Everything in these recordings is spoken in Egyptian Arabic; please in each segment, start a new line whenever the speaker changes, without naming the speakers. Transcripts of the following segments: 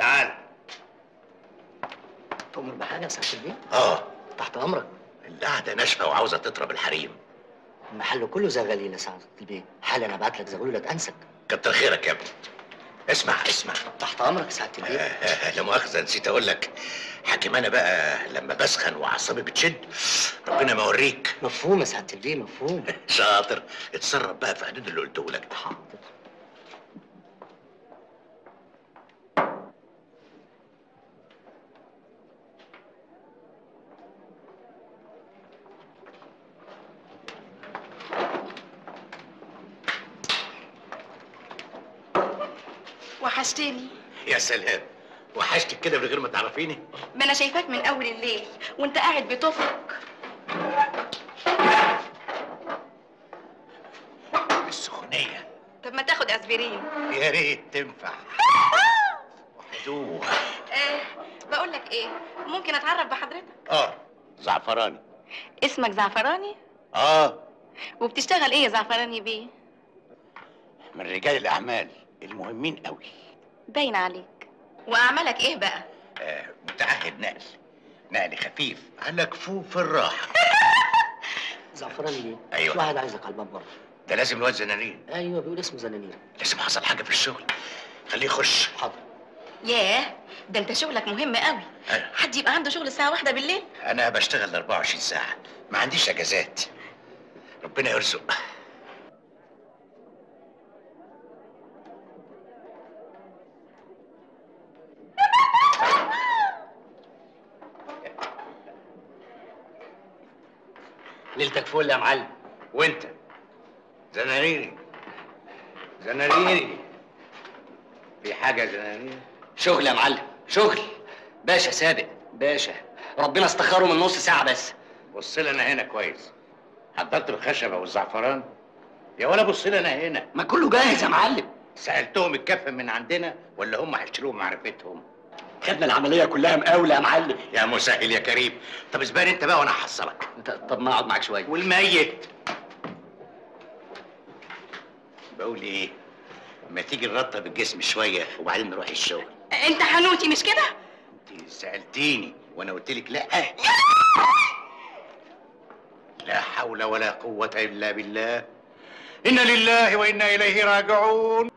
تعال
تؤمر بحاجه يا سعاده البيه
اه
تحت امرك
القعده ناشفه وعاوزه تضرب الحريم
المحل كله زغاليل يا سعاده البيه حالا ابعت لك زغلوله انسك
كتر خيرك يا ابني اسمع اسمع
تحت امرك يا سعاده البيه
آه، لا مؤاخذه نسيت اقول لك حاكم انا بقى لما بسخن واعصابي بتشد ربنا ما اوريك
مفهوم يا سعاده البيه مفهوم
شاطر اتصرف بقى في حدود اللي قلته لك
حاضر
وحشتني
يا سلام وحشتك كده من غير ما تعرفيني
ما انا شايفاك من اول الليل وانت قاعد بتفرك
السخونيه
طب ما تاخد اسبرين
يا ريت تنفع وحدوه
آه بقول لك ايه ممكن اتعرف بحضرتك
اه زعفراني
اسمك زعفراني
اه
وبتشتغل ايه يا زعفراني بيه
من رجال الاعمال المهمين قوي
باين عليك واعمالك ايه بقى
آه متعهد نقل نقل خفيف على كفوف الراحه
زعفراني ليه؟
أيوة.
في واحد عايزك على الباب بره
ده لازم الواد زنانين
ايوه بيقول اسمه زنانير
لازم حصل حاجه في الشغل خليه يخش
حاضر
ياه ده انت شغلك مهم قوي
أيوة.
حد يبقى عنده شغل الساعه واحدة بالليل
انا بشتغل 24 ساعه ما عنديش اجازات ربنا يرزق
ليلتك فل يا معلم
وانت زنانيري زنانيري في حاجه يا زنانيري
شغل يا معلم شغل باشا سابق باشا ربنا استخاره من نص ساعه بس
بص لي انا هنا كويس حضرت الخشبه والزعفران يا ولا بص لي انا هنا
ما كله جاهز يا معلم
سالتهم الكف من عندنا ولا هم هيشتروه معرفتهم
خدنا العمليه كلها مقاوله يا معلم
يا مسهل يا كريم طب اسبقني انت بقى وانا هحصلك
طب ما اقعد معاك شويه
والميت بقول ايه ما تيجي نرطب الجسم شويه وبعدين نروح الشغل
انت حنوتي مش كده
انت سالتيني وانا قلت لك لا لا حول ولا قوه الا بالله انا لله وانا اليه راجعون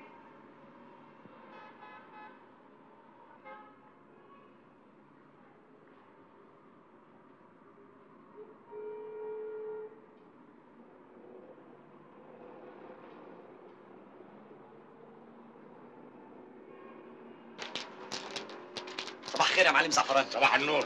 صباح الخير يا معلم زعفران
صباح النور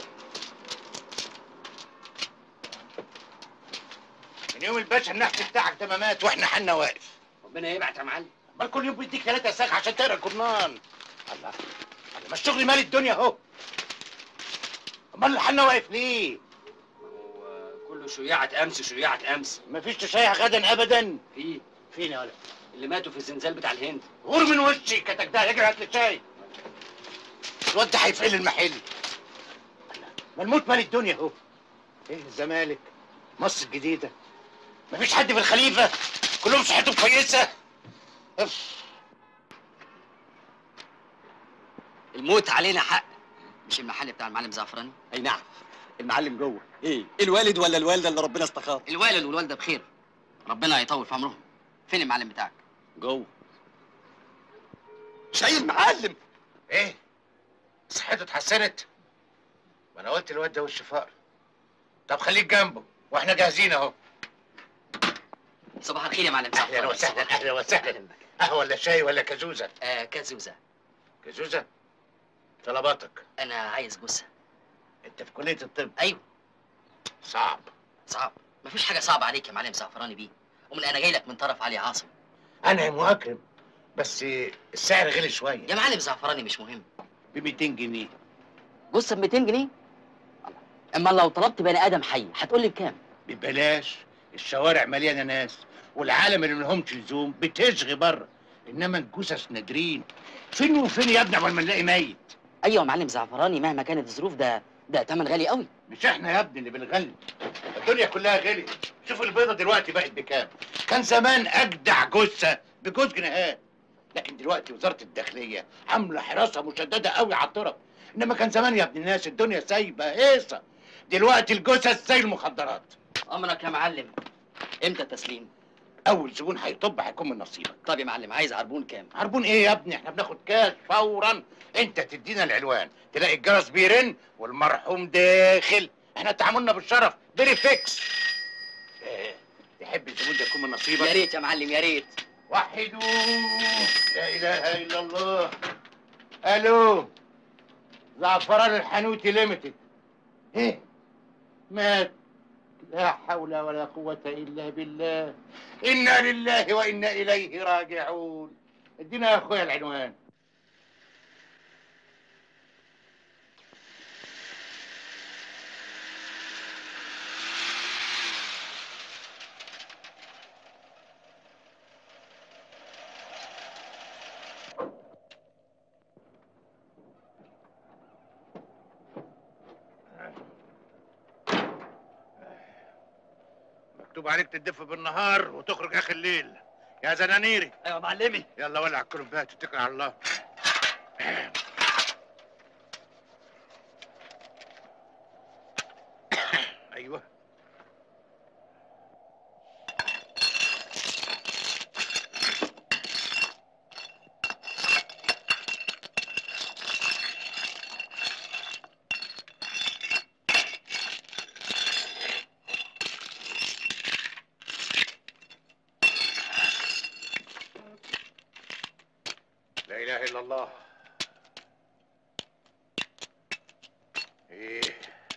من يوم الباشا النحت بتاعك ده ما مات واحنا حنا واقف
ربنا يبعت يا معلم
امال كل يوم بيديك ثلاثة ساعة عشان تقرا الجرنان الله الله ما الشغل مال الدنيا اهو امال الحنا واقف ليه؟
هو كله شياعة امس وشياعة امس
مفيش تشيع غدا ابدا
في
فين يا ولد؟
اللي ماتوا في الزلزال بتاع الهند
غور من وشي كتك ده اجري هات لي شاي الواد ده هيفقل المحل ما الموت مال الدنيا اهو ايه الزمالك مصر الجديدة مفيش حد في الخليفة كلهم صحتهم كويسة اف
الموت علينا حق مش المحل بتاع المعلم زعفراني اي نعم المعلم جوه ايه الوالد ولا الوالده اللي ربنا استخار الوالد والوالده بخير ربنا يطول في عمرهم فين المعلم بتاعك جوه
شايل معلم ايه صحته اتحسنت ما انا قلت الواد ده وش فقر طب خليك جنبه واحنا جاهزين اهو
صباح الخير يا معلم زعفراني
اهلا وسهلا
صباح
اهلا وسهلا قهوه ولا شاي ولا كزوزه
آه كزوزه
كزوزه طلباتك
انا عايز جثه
انت في كليه الطب
ايوه
صعب
صعب مفيش حاجه صعبه عليك يا معلم زعفراني بيه ومن انا جاي لك من طرف علي عاصم
انا مؤكرم بس السعر غلي شويه
يا معلم زعفراني مش مهم
ب 200 جنيه
جثه ب 200 جنيه اما لو طلبت بني ادم حي هتقول لي بكام
ببلاش الشوارع مليانه ناس والعالم اللي لهمش لزوم بتشغي بره انما الجثث نادرين فين وفين يا ابني عمال ما نلاقي ميت
ايوه يا معلم زعفراني مهما كانت الظروف ده ده تمن غالي قوي
مش احنا يا ابني اللي بنغلي الدنيا كلها غلي شوف البيضه دلوقتي بقت بكام كان زمان اجدع جثه بجوز جنيهات لكن دلوقتي وزاره الداخليه عامله حراسه مشدده قوي على الطرق انما كان زمان يا ابن الناس الدنيا سايبه هيصه دلوقتي الجثث زي المخدرات
امرك يا معلم امتى التسليم
اول زبون هيطب هيكون من نصيبك
طب يا معلم عايز عربون كام
عربون ايه يا ابني احنا بناخد كاش فورا انت تدينا العنوان تلاقي الجرس بيرن والمرحوم داخل احنا تعاملنا بالشرف فيري فيكس إيه، تحب الزبون ده يكون من نصيبك
يا ريت يا معلم يا ريت
وحدوا لا اله الا الله الو زعفران الحنوتي ليميتد ايه مات لا حول ولا قوة إلا بالله إنا لله وإنا إليه راجعون ادينا يا أخويا العنوان مكتوب عليك تدف بالنهار وتخرج آخر الليل يا زنانيري
ايوه معلمي
يلا ولع الكرنبات واتكل على الله ايوه لا اله الا الله ايه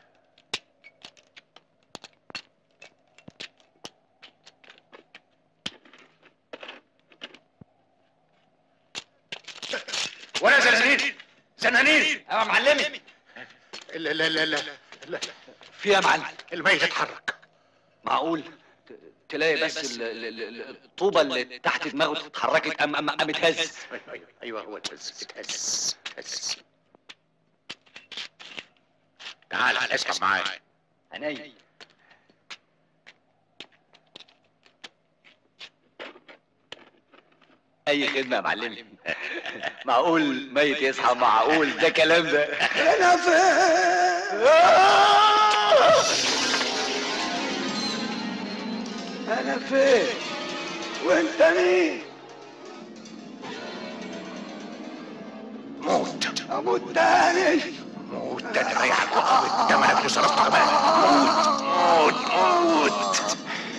ولا زنانير زنانير
ايوه يا معلمي
لا لا لا لا لا
في يا معلم
الميت اتحرك
معقول ت- تلاقي بس ال- ال- ال- الطوبه اللي تحت دماغه اتحركت قام قام قام اتهز
ايوه ايوه ايوه هو اتهز اتهز اتهز تعال اسحب معايا
عينيا اي خدمه يا معلمي معقول ميت يصحى معقول ده كلام ده
انا فين انا فين وانت مين موت اموت تاني موت ده تريحك وتموت تمنك وصرفت كمان موت موت موت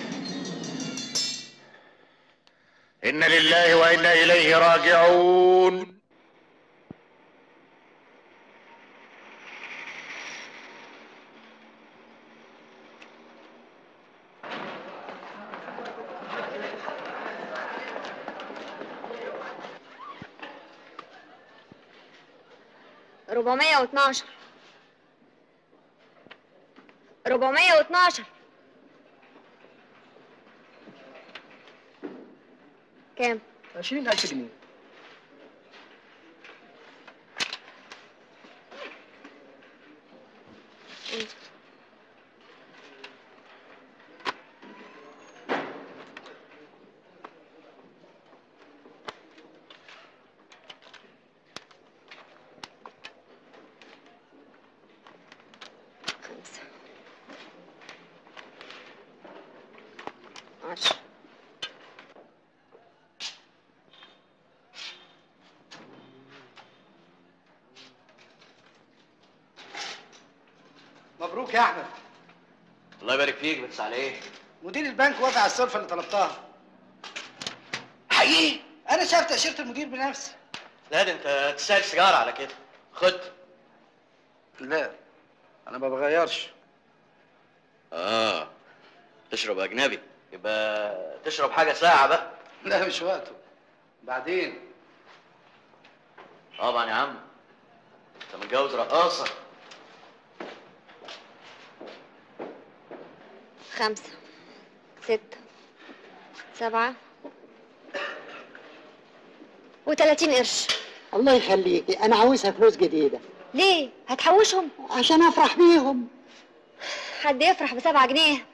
إنا لله وإنا إليه راجعون
ربعمية واتناشر ربعمية واتناشر كام؟
عشرين ألف جنيه
خمسة عشرة
مبروك يا احمد
الله يبارك فيك بس على ايه؟
مدير البنك وافق على السلفه اللي طلبتها
حقيقي
انا شايف تاشيره المدير بنفسي
لا ده انت تستاهل سيجاره على كده خد
لا انا ما بغيرش
اه تشرب اجنبي يبقى تشرب حاجه ساعه بقى
لا مش وقته بعدين
طبعا يا عم انت متجوز رقاصه
خمسة ستة سبعة وتلاتين قرش
الله يخليكي انا عاوزها فلوس جديده
ليه؟ هتحوشهم؟
عشان افرح بيهم
حد يفرح بسبعة جنيه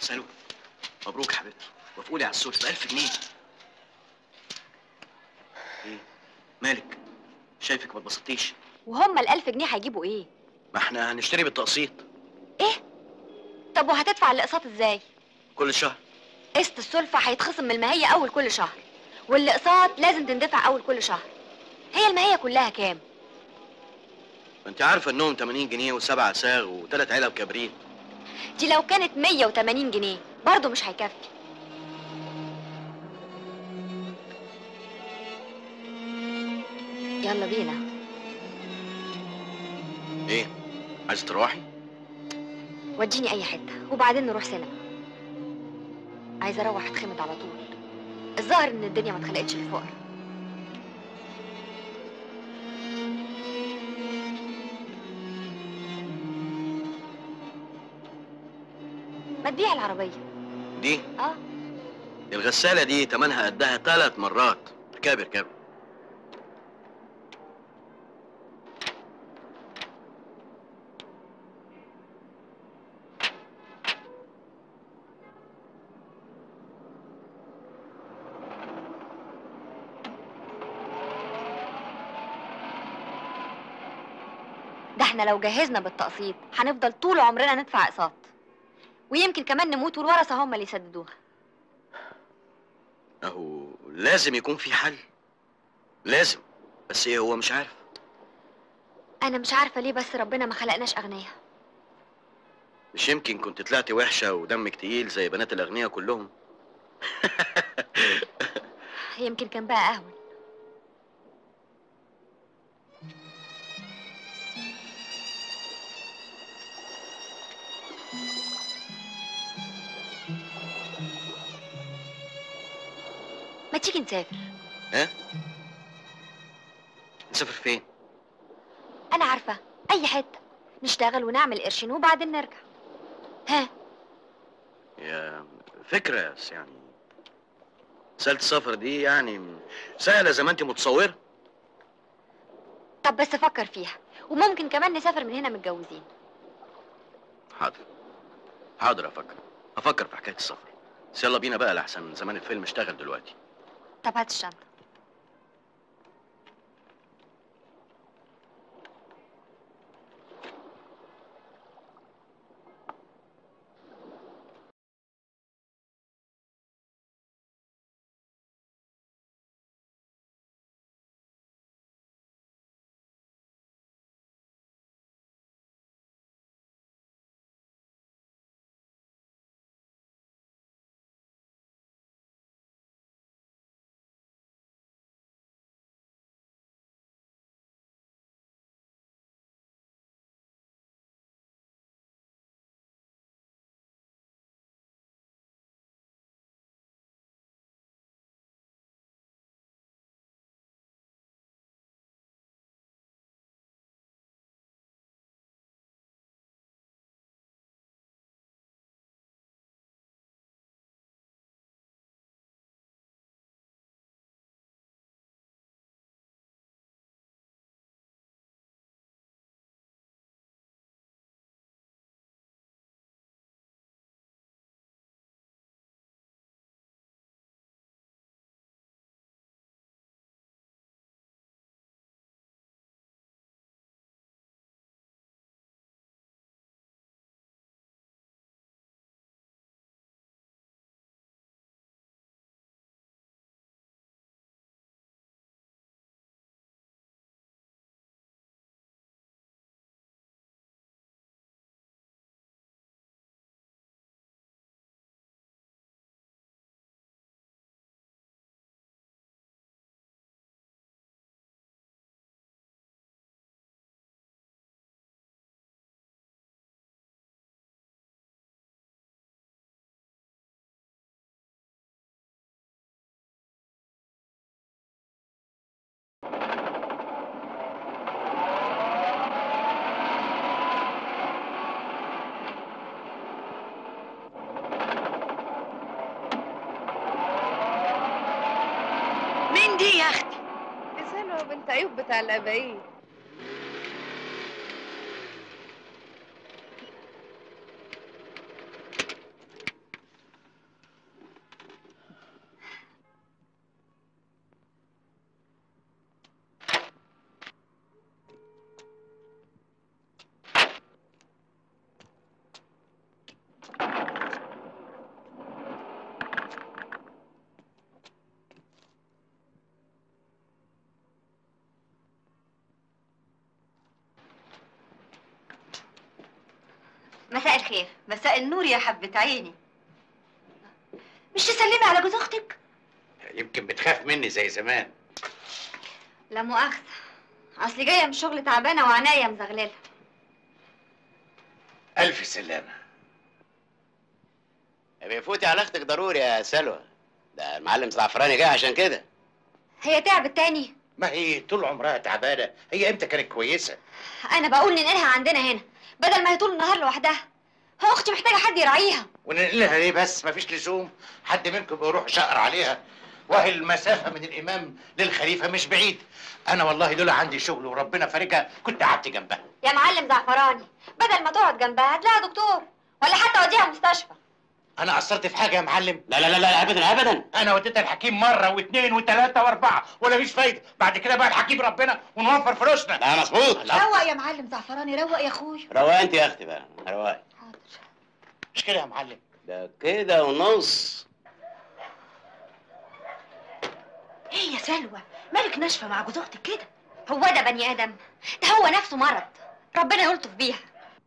سالو مبروك يا حبيبتي وافقوا لي على السوش ب 1000 جنيه ايه مالك شايفك ما اتبسطتيش
وهم الألف جنيه هيجيبوا ايه
ما احنا هنشتري بالتقسيط
طب وهتدفع الاقساط ازاي
كل شهر
قسط السلفة هيتخصم من المهية أول كل شهر والاقساط لازم تندفع أول كل شهر هي المهية كلها كام
انت عارفه انهم 80 جنيه وسبعة ساغ وثلاث علب كبريت
دي لو كانت 180 جنيه برضه مش هيكفي يلا بينا
ايه عايزه تروحي
وديني اي حته وبعدين نروح سينما عايزه اروح اتخمد على طول الظاهر ان الدنيا ما اتخلقتش للفقر ما تبيع العربيه
دي
اه
الغساله دي تمنها قدها ثلاث مرات اركبي اركبي
ده احنا لو جهزنا بالتقسيط هنفضل طول عمرنا ندفع اقساط ويمكن كمان نموت والورثه هم اللي يسددوها
اهو لازم يكون في حل لازم بس ايه هو مش عارف
انا مش عارفه ليه بس ربنا ما خلقناش اغنياء
مش يمكن كنت طلعتي وحشه ودمك تقيل زي بنات الاغنياء كلهم
يمكن كان بقى اهون ما تيجي نسافر
نسافر فين
انا عارفه اي حته نشتغل ونعمل قرشين وبعدين نرجع ها
يا فكره بس يعني مسألة السفر دي يعني سهلة زي ما انت متصورة
طب بس فكر فيها وممكن كمان نسافر من هنا متجوزين
حاضر حاضر افكر افكر في حكاية السفر بس يلا بينا بقى لحسن زمان الفيلم اشتغل دلوقتي
طب هات الشنطه
مين دي يا اختي دي سلوى بنت ايوب بتاع الابايين
مساء الخير
مساء النور يا حبة عيني مش تسلمي على جوز اختك
يمكن بتخاف مني زي زمان
لا مؤاخذة اصلي جاية من الشغل تعبانة وعناية مزغللة
الف سلامه
بيفوتي على اختك ضروري يا سلوى ده المعلم زعفراني جاي عشان كده
هي تعبت تاني
ما هي طول عمرها تعبانه هي امتى كانت كويسه
انا بقول ننقلها عندنا هنا بدل ما هي طول النهار لوحدها هو اختي محتاجة حد يراعيها
وننقلها ليه بس مفيش لزوم حد منكم بيروح شقر عليها وهي المسافة من الإمام للخليفة مش بعيد أنا والله لولا عندي شغل وربنا فارجها كنت قعدت جنبها
يا معلم زعفراني بدل ما تقعد جنبها هات لها دكتور ولا حتى وديها مستشفى
أنا قصرت في حاجة يا معلم
لا لا لا لا ابدا ابدا
أنا وديتها الحكيم مرة واثنين وثلاثة وأربعة ولا فيش فايدة بعد كده بقى الحكيم ربنا ونوفر فلوسنا
لا مظبوط
روق يا معلم زعفراني روق يا اخويا
روقي انت يا اختي بقى روقي
مش كده يا معلم
ده كده ونص
ايه يا سلوى مالك ناشفه مع جوز اختك كده
هو ده بني ادم ده هو نفسه مرض ربنا يلطف بيها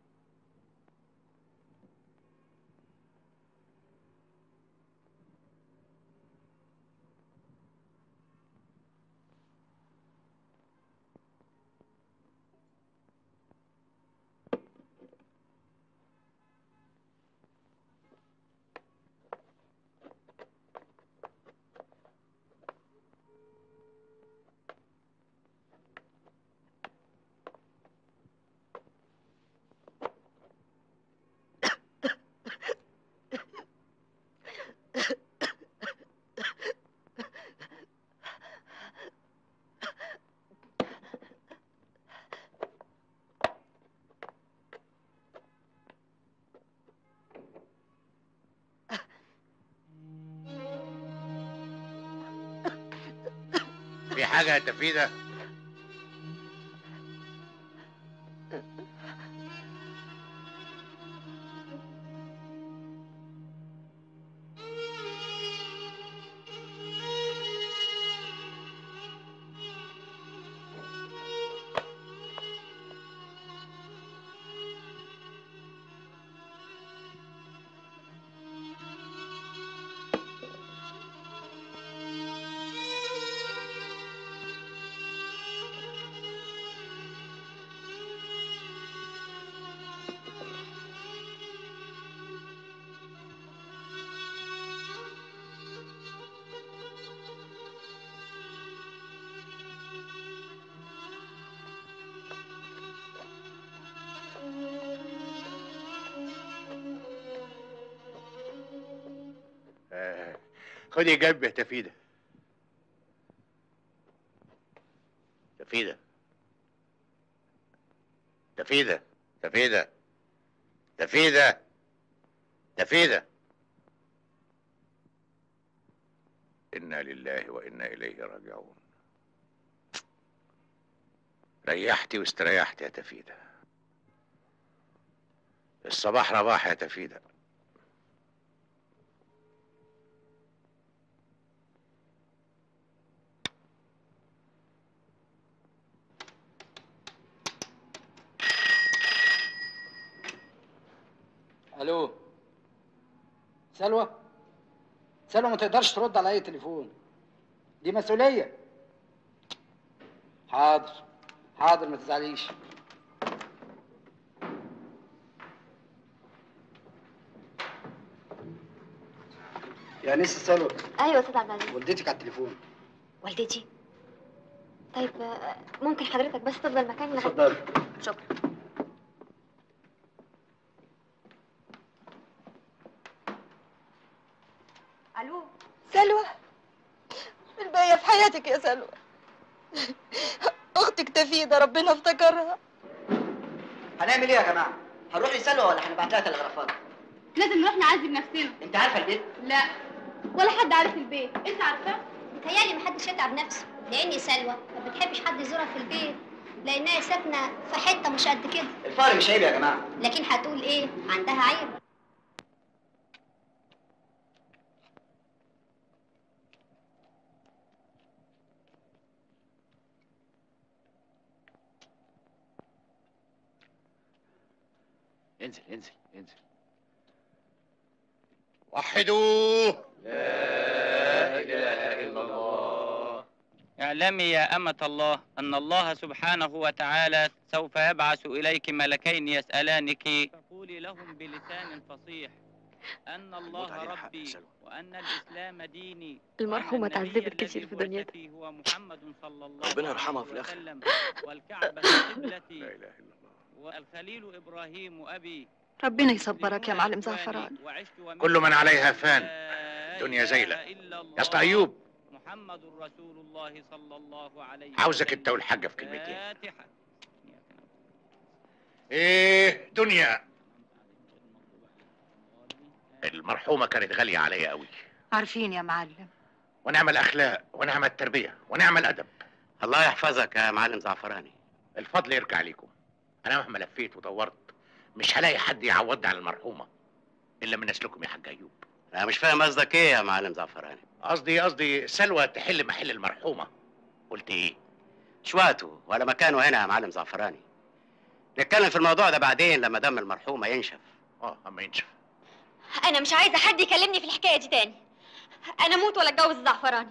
في حاجة يا تفيدة آه، خدي جنب يا تفيدة تفيدة تفيدة تفيدة تفيدة تفيدة إنا لله وإنا إليه راجعون ريحتي واستريحت يا تفيدة الصباح رباح يا تفيدة
الو سلوى سلوى ما تقدرش ترد على اي تليفون دي مسؤوليه حاضر حاضر ما تزعليش يا نسي سلوى
ايوه يا استاذ عبد العزيز
والدتك على التليفون
والدتي طيب آه، ممكن حضرتك بس تفضل مكاني لغايه
اتفضلي
شكرا الو
سلوى الباقية في حياتك يا سلوى اختك تفيدة ربنا افتكرها
هنعمل ايه يا جماعه هنروح لسلوى ولا هنبعت لها تلغرافات
لازم نروح نعذب نفسنا
انت عارفه البيت
لا ولا حد عارف البيت انت عارفه
متهيألي محدش يتعب نفسه لأن سلوى ما بتحبش حد يزورها في البيت لأنها ساكنة في حتة مش قد كده
الفقر مش عيب يا جماعه
لكن هتقول إيه عندها عيب
انزل انزل انزل وحدوا
لا اله الا الله
اعلمي يا أمة الله أن الله سبحانه وتعالى سوف يبعث إليك ملكين يسألانك فقولي لهم بلسان فصيح أن الله
علينا حق
ربي
سلوى.
وأن الإسلام ديني
المرحومة
وأن النبي
اتعذبت كتير
الذي
في
بعث
دنيتها.
فيه هو محمد صلى الله
ربنا
عليه
يرحمها في الآخر.
وسلم والكعبة قبلتي
لا اله الا الله
والخليل إبراهيم أبي
ربنا يصبرك يا معلم زعفران
كل من عليها فان.
الدنيا
الدنيا زايلة. يا اسطى ايوب
محمد رسول الله صلى الله عليه
عاوزك انت والحاجه في كلمتين
فاتحة
ايه دنيا المرحومه كانت غاليه عليا قوي
عارفين يا معلم
ونعم الاخلاق ونعم التربيه ونعم الادب
الله يحفظك يا معلم زعفراني
الفضل يرجع ليكم انا مهما لفيت ودورت مش هلاقي حد يعوضني على المرحومه الا من نسلكم يا حاج ايوب
انا مش فاهم قصدك ايه يا معلم زعفراني
قصدي قصدي سلوى تحل محل المرحومه قلت ايه
مش وقته ولا مكانه هنا يا معلم زعفراني نتكلم في الموضوع ده بعدين لما دم المرحومه ينشف
اه اما ينشف
انا مش عايزه حد يكلمني في الحكايه دي تاني انا موت ولا اتجوز الزعفراني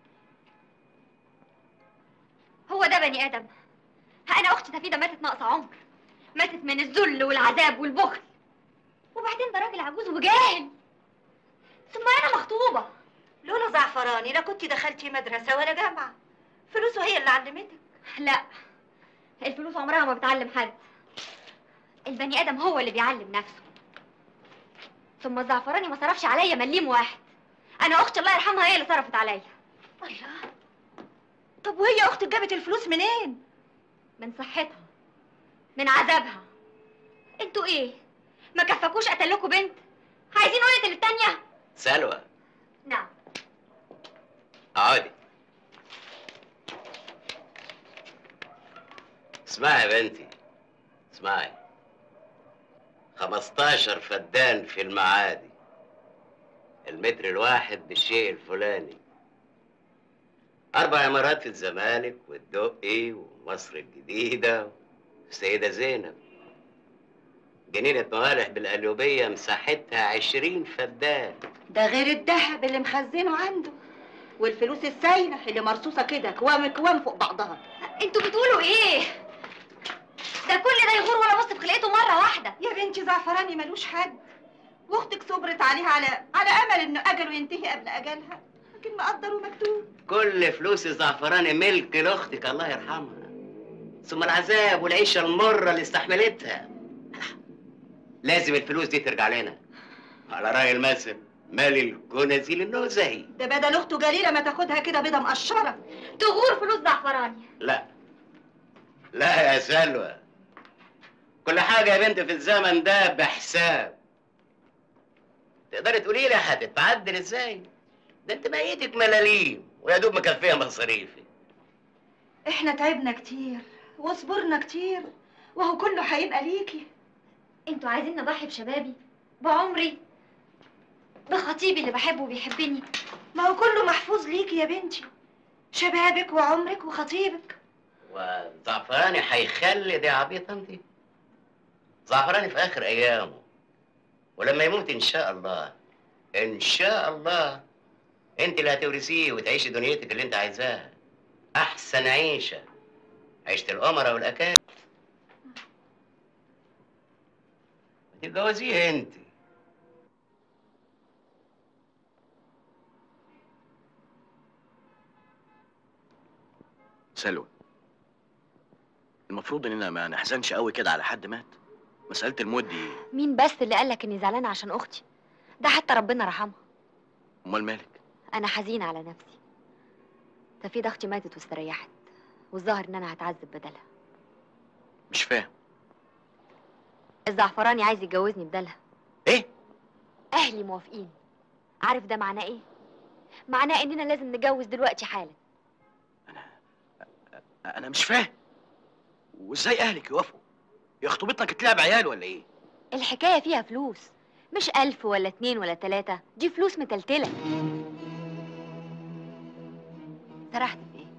هو ده بني ادم انا اختي تفيده ماتت ناقصه عمر ماتت من الذل والعذاب والبخل وبعدين ده راجل عجوز وجاهل ثم انا مخطوبه
لولا زعفراني لا كنت دخلتي مدرسة ولا جامعة فلوسه هي اللي علمتك
لا الفلوس عمرها ما بتعلم حد البني ادم هو اللي بيعلم نفسه ثم الزعفراني ما صرفش عليا مليم واحد انا اختي الله يرحمها هي اللي صرفت عليا
الله طب وهي أختك جابت الفلوس منين؟
من صحتها من عذابها انتوا ايه ما كفاكوش قتلكوا بنت عايزين ولد للتانية
سلوى
نعم
اقعدي اسمعي يا بنتي اسمعي 15 فدان في المعادي المتر الواحد بالشيء الفلاني أربع عمارات في الزمالك والدقي ومصر الجديدة والسيدة زينب جنينة موالح بالقليوبية مساحتها عشرين فدان
ده غير الذهب اللي مخزنه عنده والفلوس السايلة اللي مرصوصة كده كوام كوام فوق بعضها
انتوا بتقولوا ايه ده كل ده يغور ولا بص في خلقته مرة واحدة
يا بنتي زعفراني ملوش حد واختك صبرت عليها على على امل انه اجله ينتهي قبل اجلها لكن مقدر ومكتوب
كل فلوس الزعفراني ملك لاختك الله يرحمها ثم العذاب والعيشه المره اللي استحملتها لازم الفلوس دي ترجع لنا على راي المثل مال الكنزي النزهي
ده بدل اخته جليله ما تاخدها كده بيضه مقشره
تغور فلوس زعفراني
لا لا يا سلوى كل حاجة يا بنت في الزمن ده بحساب تقدري تقولي لي هتتعدل ازاي؟ ده انت ميتك ملاليم ويا دوب مكفيه مصاريفي
احنا تعبنا كتير وصبرنا كتير وهو كله هيبقى ليكي
انتوا عايزين نضحي بشبابي بعمري بخطيبي اللي بحبه وبيحبني
ما هو كله محفوظ ليكي يا بنتي شبابك وعمرك وخطيبك
وزعفراني هيخلد يا عبيطة انت زعفراني في اخر ايامه ولما يموت ان شاء الله ان شاء الله انت اللي هتورثيه وتعيشي دنيتك اللي انت عايزاها احسن عيشه عيشه الامراء والاكابر تتجوزيه انت
سلوى المفروض اننا ما نحزنش قوي كده على حد مات مسألة الموت دي
مين بس اللي قالك اني زعلانة عشان اختي ده حتى ربنا رحمها
امال مالك
انا حزينة على نفسي تفيد اختي ماتت واستريحت والظاهر ان انا هتعذب بدلها
مش فاهم
الزعفراني عايز يتجوزني بدلها
ايه
اهلي موافقين عارف ده معناه ايه معناه اننا لازم نتجوز دلوقتي حالا
انا مش فاهم وازاي اهلك يوافقوا يا خطوبتنا كانت لعب عيال ولا ايه
الحكاية فيها فلوس مش ألف ولا اتنين ولا تلاتة دي فلوس متلتلة سرحت في ايه؟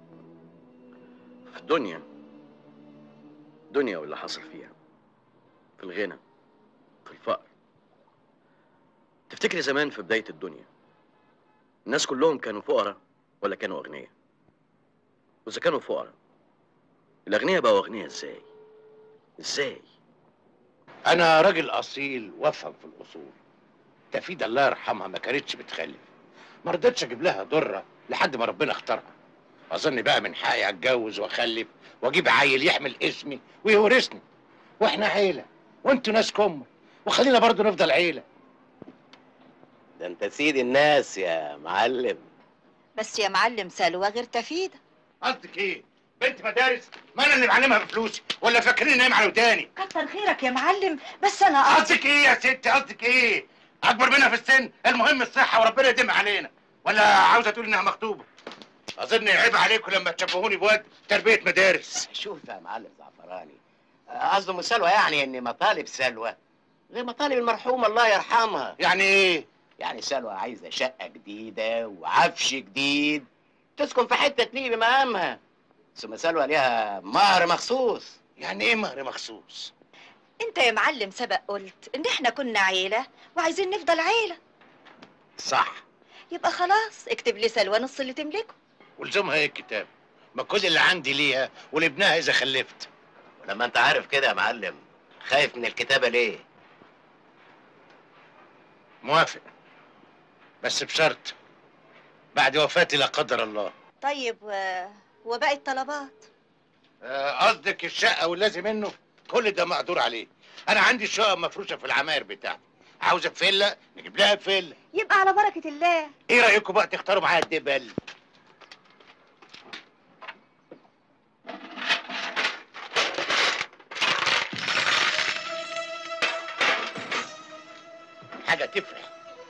في الدنيا دنيا واللي حصل فيها في الغنى في الفقر تفتكري زمان في بداية الدنيا الناس كلهم كانوا فقراء ولا كانوا أغنياء وإذا كانوا فقراء الأغنياء بقوا أغنياء إزاي إزاي
انا راجل اصيل وافهم في الاصول تفيد الله يرحمها ما كانتش بتخلف ما رضيتش اجيب لها ضره لحد ما ربنا اختارها اظن بقى من حقي اتجوز واخلف واجيب عيل يحمل اسمي ويورثني واحنا عيله وانتوا ناس كم وخلينا برضو نفضل عيله
ده انت سيد الناس يا معلم
بس يا معلم سلوى غير تفيدة
قصدك ايه بنت مدارس ما انا اللي معلمها بفلوسي ولا فاكرين نايم على وداني
كتر خيرك يا معلم بس انا
قصدك ايه يا ستي قصدك ايه اكبر منها في السن المهم الصحه وربنا يديم علينا ولا عاوزه تقول انها مخطوبه اظن عيب عليكم لما تشبهوني بواد تربيه مدارس
شوف يا معلم زعفراني قصده من سلوى يعني ان مطالب سلوى غير مطالب المرحومه الله يرحمها
يعني ايه
يعني سلوى عايزه شقه جديده وعفش جديد تسكن في حته تليق بمقامها ثم سلوى ليها مهر مخصوص
يعني ايه مهر مخصوص
انت يا معلم سبق قلت ان احنا كنا عيلة وعايزين نفضل عيلة
صح
يبقى خلاص اكتب لي سلوى نص اللي تملكه
ولزمها ايه الكتاب ما كل اللي عندي ليها ولابنها اذا خلفت
ولما انت عارف كده يا معلم خايف من الكتابه ليه
موافق بس بشرط بعد وفاتي لا قدر الله
طيب و... وباقي الطلبات
آه، قصدك الشقه واللازم منه كل ده مقدور عليه انا عندي الشقه مفروشه في العماير بتاعتي عاوزه فيلا نجيب لها فيلا
يبقى على بركة الله
ايه رايكم بقى تختاروا معايا الدبل حاجه تفرح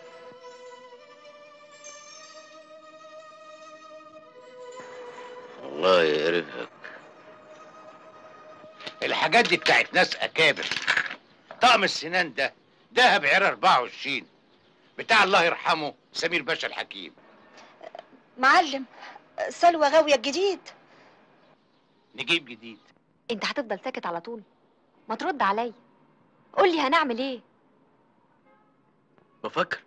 الله يقرفك
الحاجات دي بتاعت ناس اكابر طقم السنان ده دهب عيار 24 بتاع الله يرحمه سمير باشا الحكيم
معلم سلوى غاوية الجديد
نجيب جديد
انت هتفضل ساكت على طول ما ترد عليا قول لي هنعمل ايه
بفكر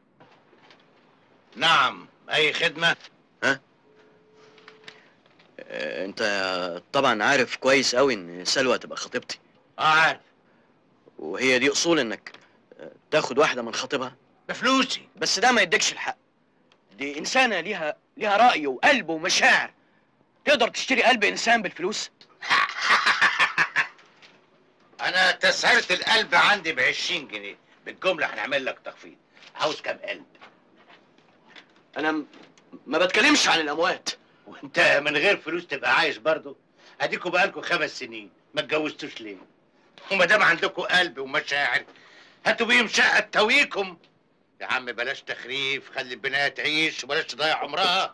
نعم اي خدمه
ها آه، انت طبعا عارف كويس قوي ان سلوى تبقى خطيبتي
اه عارف
وهي دي اصول انك آه، تاخد واحده من خطيبها
بفلوسي
بس ده ما يديكش الحق دي انسانه ليها ليها راي وقلب ومشاعر تقدر تشتري قلب انسان بالفلوس
انا تسعيره القلب عندي ب 20 جنيه بالجمله هنعمل لك تخفيض عاوز كام قلب
انا م- ما بتكلمش عن الاموات
وانت من غير فلوس تبقى عايش برضه اديكوا بقالكوا خمس سنين ما اتجوزتوش ليه وما دام عندكم قلب ومشاعر هاتوا بيهم شقه تسويكم يا عم بلاش تخريف خلي البنات تعيش وبلاش تضيع عمرها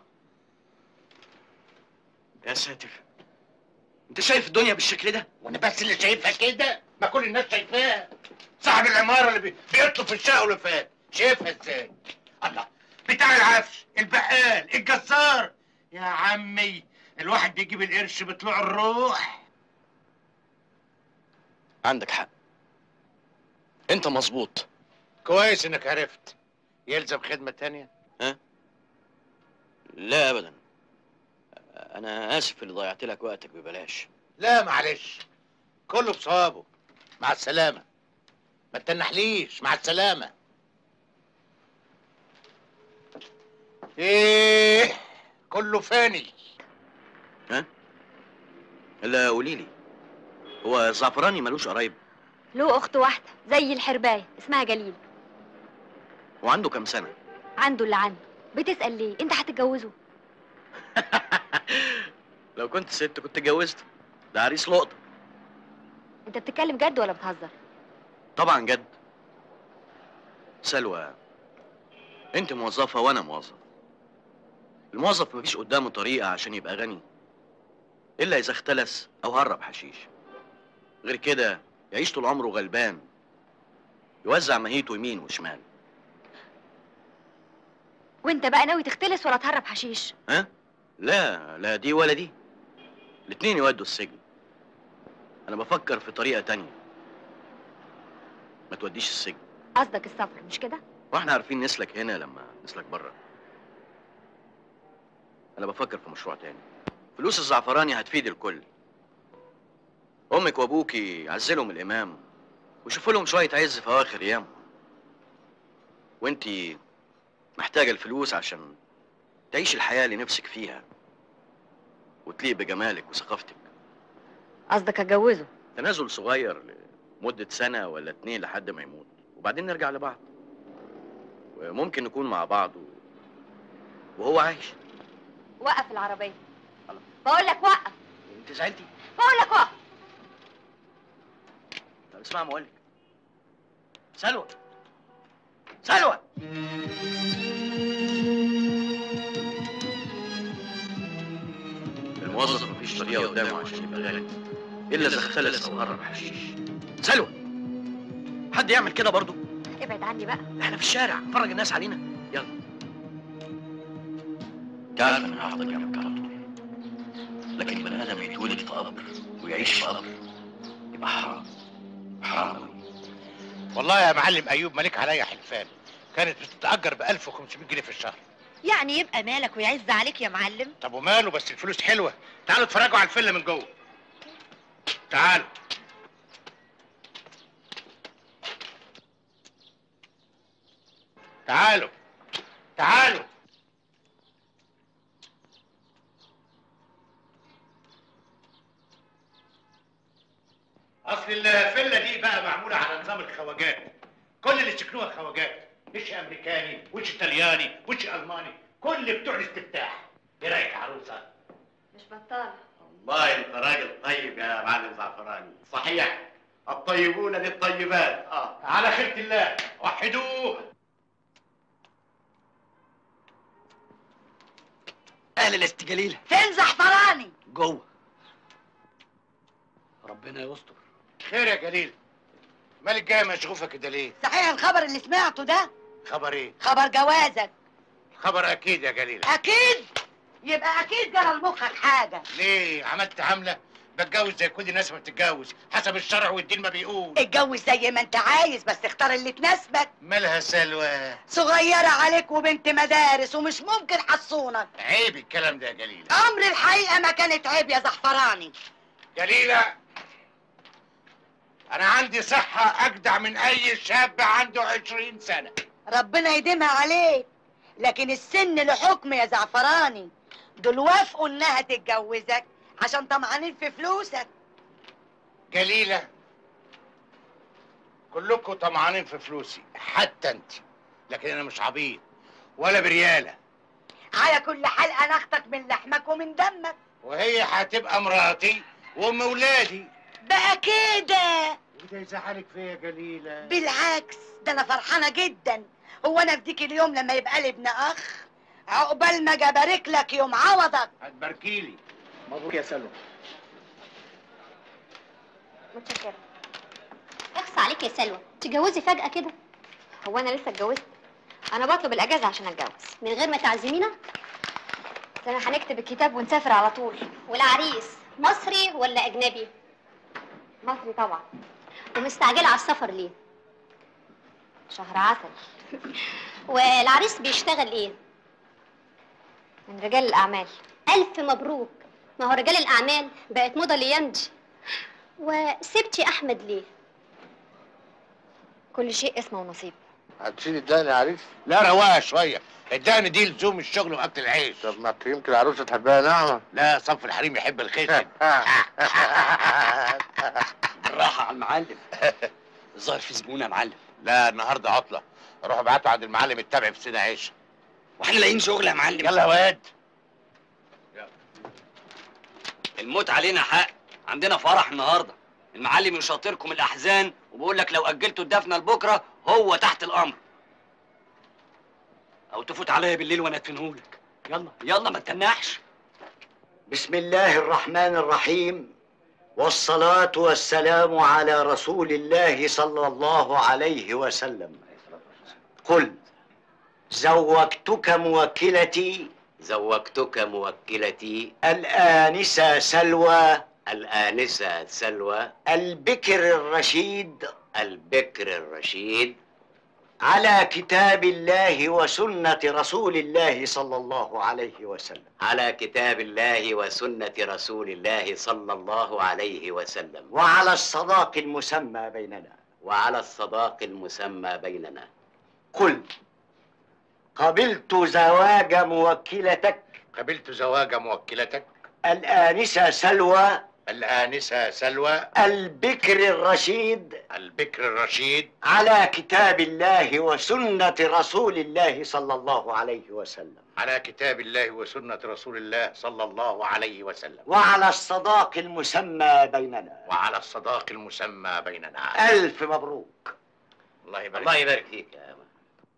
يا ساتر انت شايف الدنيا بالشكل ده
وانا بس اللي شايفها كده ما كل الناس شايفاها صاحب العماره اللي بي- بيطلب في الشقه واللي فات شايفها ازاي الله بتاع العفش البقال الجزار يا عمي الواحد بيجيب القرش بطلوع الروح
عندك حق انت مظبوط
كويس انك عرفت يلزم خدمه تانية
لا ابدا انا اسف اللي ضيعت لك وقتك ببلاش
لا معلش كله بصوابه مع السلامه ما تنحليش مع السلامه ايه كله فاني
الا قولي لي هو الزعفراني ملوش قرايب
له اخت واحده زي الحربايه اسمها جليل
وعنده كام سنه
عنده اللي عنده بتسال ليه انت هتتجوزه
لو كنت ست كنت اتجوزت ده عريس لقطه
انت بتتكلم جد ولا بتهزر
طبعا جد سلوى انت موظفه وانا موظف الموظف مفيش قدامه طريقه عشان يبقى غني الا اذا اختلس او هرب حشيش غير كده يعيش طول عمره غلبان يوزع مهيته يمين وشمال
وانت بقى ناوي تختلس ولا تهرب حشيش
ها لا لا دي ولا دي الاتنين يودوا السجن انا بفكر في طريقه تانية ما توديش السجن
قصدك السفر مش كده
واحنا عارفين نسلك هنا لما نسلك بره انا بفكر في مشروع تاني فلوس الزعفراني هتفيد الكل امك وابوكي عزلهم الامام وشوفوا لهم شويه عز في اواخر ايامهم وانتي محتاجه الفلوس عشان تعيش الحياه اللي نفسك فيها وتليق بجمالك وثقافتك
قصدك اتجوزه
تنازل صغير لمده سنه ولا اتنين لحد ما يموت وبعدين نرجع لبعض وممكن نكون مع بعض و... وهو عايش
وقف العربيه بقول لك وقف
انت زعلتي
بقول لك وقف
طب اسمع ما اقولك سلوى سلوى الموظف مفيش طريقه قدامه عشان يبقى غني الا اذا اختلس او قرب حشيش سلوى حد يعمل كده برضه
ابعد عني بقى
احنا في الشارع نفرج الناس علينا يلا تعرف ان انا هفضل جنبك على طول لكن البني ادم يتولد في قبر ويعيش في قبر يبقى حرام حرام أوي.
والله يا معلم ايوب مالك عليا حلفان كانت بتتاجر ب 1500 جنيه في الشهر
يعني يبقى مالك ويعز عليك يا معلم
طب وماله بس الفلوس حلوه تعالوا اتفرجوا على الفيلا من جوه تعالوا تعالوا تعالوا اصل الفيلا دي بقى معموله على نظام الخواجات كل اللي سكنوها خواجات مش امريكاني وش ايطالياني وش الماني كل بتوع الاستفتاح ايه رايك يا عروسه
مش بطال
والله انت راجل طيب يا معلم زعفراني صحيح الطيبون للطيبات اه
على خيرة الله وحدوه
اهلا يا ست جليله
فين زعفراني
جوه ربنا يستر
خير يا جليل مالك جايه مشغوفه كده ليه
صحيح الخبر اللي سمعته ده
خبر ايه
خبر جوازك
خبر اكيد يا جليل
اكيد يبقى اكيد جرى لمخك حاجه
ليه عملت عامله بتجوز زي كل الناس ما بتتجوز حسب الشرع والدين ما بيقول
اتجوز زي ما انت عايز بس اختار اللي تناسبك
مالها سلوى
صغيرة عليك وبنت مدارس ومش ممكن حصونك
عيب الكلام ده يا جليل
امر الحقيقة ما كانت عيب يا زعفراني
جليلة أنا عندي صحة أجدع من أي شاب عنده عشرين سنة
ربنا يديمها عليك لكن السن له حكم يا زعفراني دول وافقوا انها تتجوزك عشان طمعانين في فلوسك
جليلة كلكم طمعانين في فلوسي حتى أنت لكن أنا مش عبيط ولا بريالة
على كل حال انا اختك من لحمك ومن دمك
وهي هتبقى مراتي وأم ولادي
بقى كده
وده يزعلك فيا يا جليلة
بالعكس ده انا فرحانة جدا هو انا في ديك اليوم لما يبقى لي ابن اخ عقبال ما اجي ابارك لك يوم عوضك
هتباركيلي
مبروك يا سلوى
متشكرة
اخص عليك يا سلوى تتجوزي فجأة كده
هو انا لسه اتجوزت انا بطلب الاجازة عشان اتجوز
من غير ما تعزمينا
ده انا هنكتب الكتاب ونسافر على طول
والعريس مصري ولا أجنبي
مصري طبعا
ومستعجلة على السفر ليه
شهر عسل
والعريس بيشتغل ايه
من رجال الاعمال
ألف مبروك ما هو رجال الأعمال بقت موضة الأيام دي وسبتي أحمد ليه
كل شيء اسمه ونصيب
هتشيل الدقن يا عريس؟
لا رواها شوية الدقن دي لزوم الشغل وأكل العيش
طب ما يمكن العروسة تحبها ناعمة
لا صنف الحريم يحب الخشن
بالراحه على المعلم الظاهر في زبون يا معلم
لا النهارده عطلة روح ابعته عند المعلم التابع في سيدة عيشة
واحنا لاقيين شغل يا معلم
يلا يا واد
الموت علينا حق عندنا فرح النهارده المعلم يشاطركم الاحزان وبيقول لك لو اجلتوا الدفنه لبكره هو تحت الامر او تفوت عليا بالليل وانا ادفنهولك يلا يلا ما تتنحش
بسم الله الرحمن الرحيم والصلاة والسلام على رسول الله صلى الله عليه وسلم قل زوجتك موكلتي
زوجتك موكلتي
الآنسة سلوى
الآنسة سلوى
البكر الرشيد
البكر الرشيد
على كتاب الله وسنة رسول الله صلى الله عليه وسلم
على كتاب الله وسنة رسول الله صلى الله عليه وسلم
وعلى الصداق المسمى بيننا
وعلى الصداق المسمى بيننا
قل قبلت زواج موكلتك
قبلت زواج موكلتك
الآنسة سلوى
الآنسة سلوى
البكر الرشيد
البكر الرشيد
على كتاب الله وسنة رسول الله صلى الله عليه وسلم
على كتاب الله وسنة رسول الله صلى الله عليه وسلم
وعلى الصداق المسمى بيننا
وعلى الصداق المسمى بيننا
ألف مبروك
الله يبارك
الله يبارك فيك يا أما.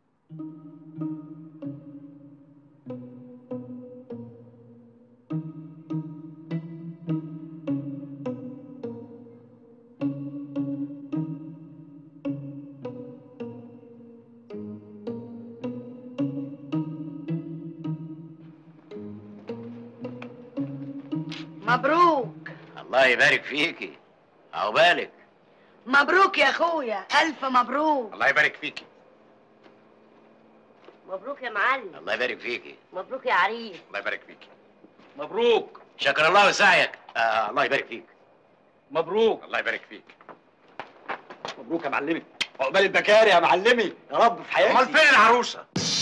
مبروك
الله يبارك فيكي عقبالك
مبروك يا اخويا الف مبروك
الله يبارك فيكي
مبروك يا معلم
الله يبارك فيكي
مبروك يا عريس
الله يبارك فيكي
مبروك شكر الله سعيك آه الله يبارك فيك
مبروك الله يبارك فيك
مبروك يا معلمي عقبال البكاري يا معلمي يا رب في حياتي
امال فين العروسه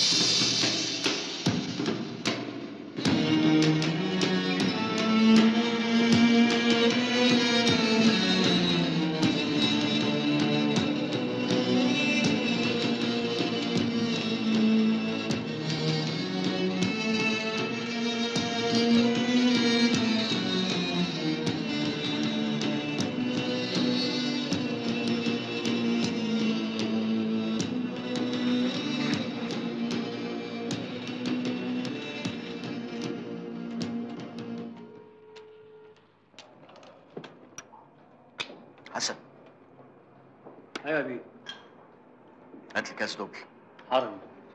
حسن
ايوه يا بيه
هات لي كاس دوبل
حاضر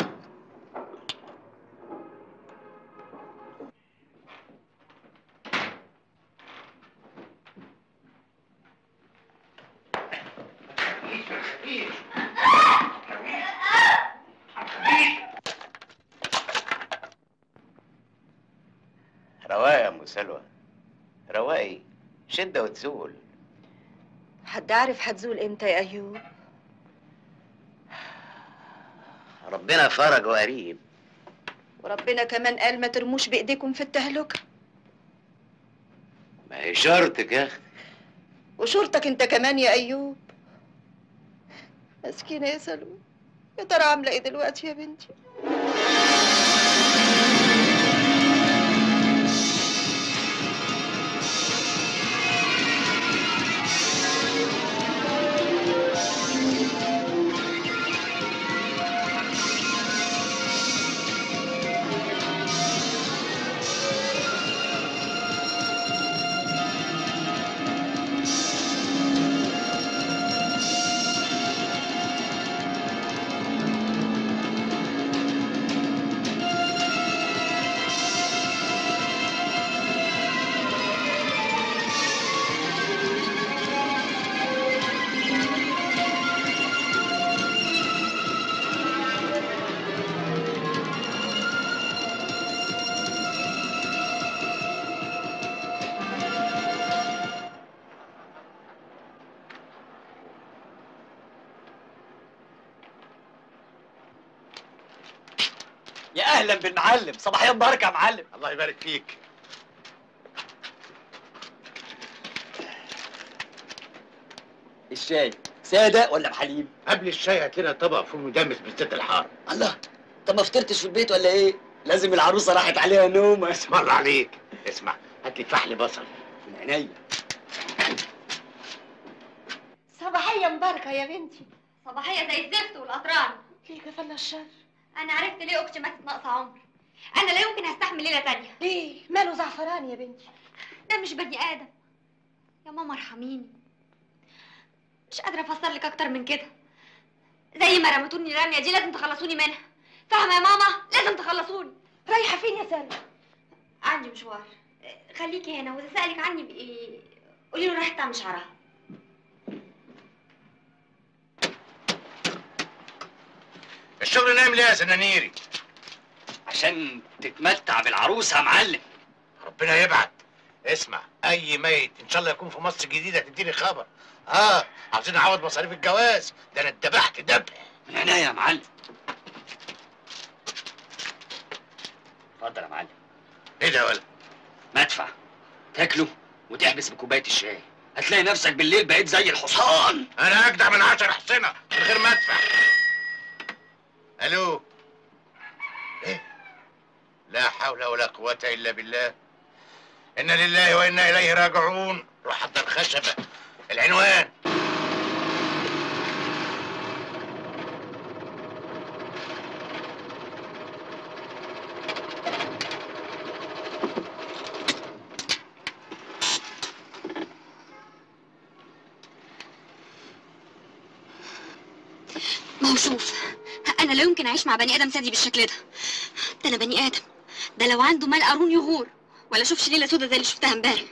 رواقي يا ام سلوى رواقي شده وتزول
حد عارف هتزول امتى يا ايوب
ربنا فرج وقريب
وربنا كمان قال ما ترموش بايديكم في التهلكه
ما هي شرطك يا اختي
وشورتك انت كمان يا ايوب مسكينه يا سلوى يا ترى عامله ايه دلوقتي يا بنتي
يا اهلا بالمعلم صباحيه مباركه يا معلم
الله يبارك فيك
الشاي ساده ولا بحليب
قبل الشاي هات لنا طبق فول مدمس بالزيت الحار
الله طب ما فطرتش في البيت ولا ايه لازم العروسه راحت عليها نوم
اسم الله عليك اسمع هات لي فحل بصل
من عينيا
صباحيه مباركه يا بنتي
صباحية زي الزفت والقطران
ليه كفلنا الشر
أنا عرفت ليه أختي ماتت ناقصة عمر أنا لا يمكن هستحمل ليلة تانية
ليه ماله زعفران يا بنتي
ده مش بني آدم يا ماما ارحميني مش قادرة أفسر لك أكتر من كده زي ما رمتوني الرمية دي لازم تخلصوني منها فاهمة يا ماما لازم تخلصوني
رايحة فين يا سلمى؟
عندي مشوار خليكي هنا وإذا سألك عني بإيه قولي له راحت تعمل شعرها
الشغل نايم ليه يا سنانيري
عشان تتمتع بالعروسه يا معلم
ربنا يبعت اسمع اي ميت ان شاء الله يكون في مصر الجديده تديني خبر اه عاوزين نعوض مصاريف الجواز ده انا اتذبحت ذبح
من عينيا يا معلم اتفضل يا معلم
ايه ده ولا
مدفع تاكله وتحبس بكوبايه الشاي هتلاقي نفسك بالليل بقيت زي الحصان
انا اجدع من عشر حصنه من غير ما ادفع الو ايه لا حول ولا قوه الا بالله انا لله وانا اليه راجعون روح حضر خشبه العنوان
ما هو شوف انا لا يمكن اعيش مع بني ادم سادي بالشكل ده ده انا بني ادم ده لو عنده مال قارون يغور ولا شوفش ليله سودا زي اللي شفتها امبارح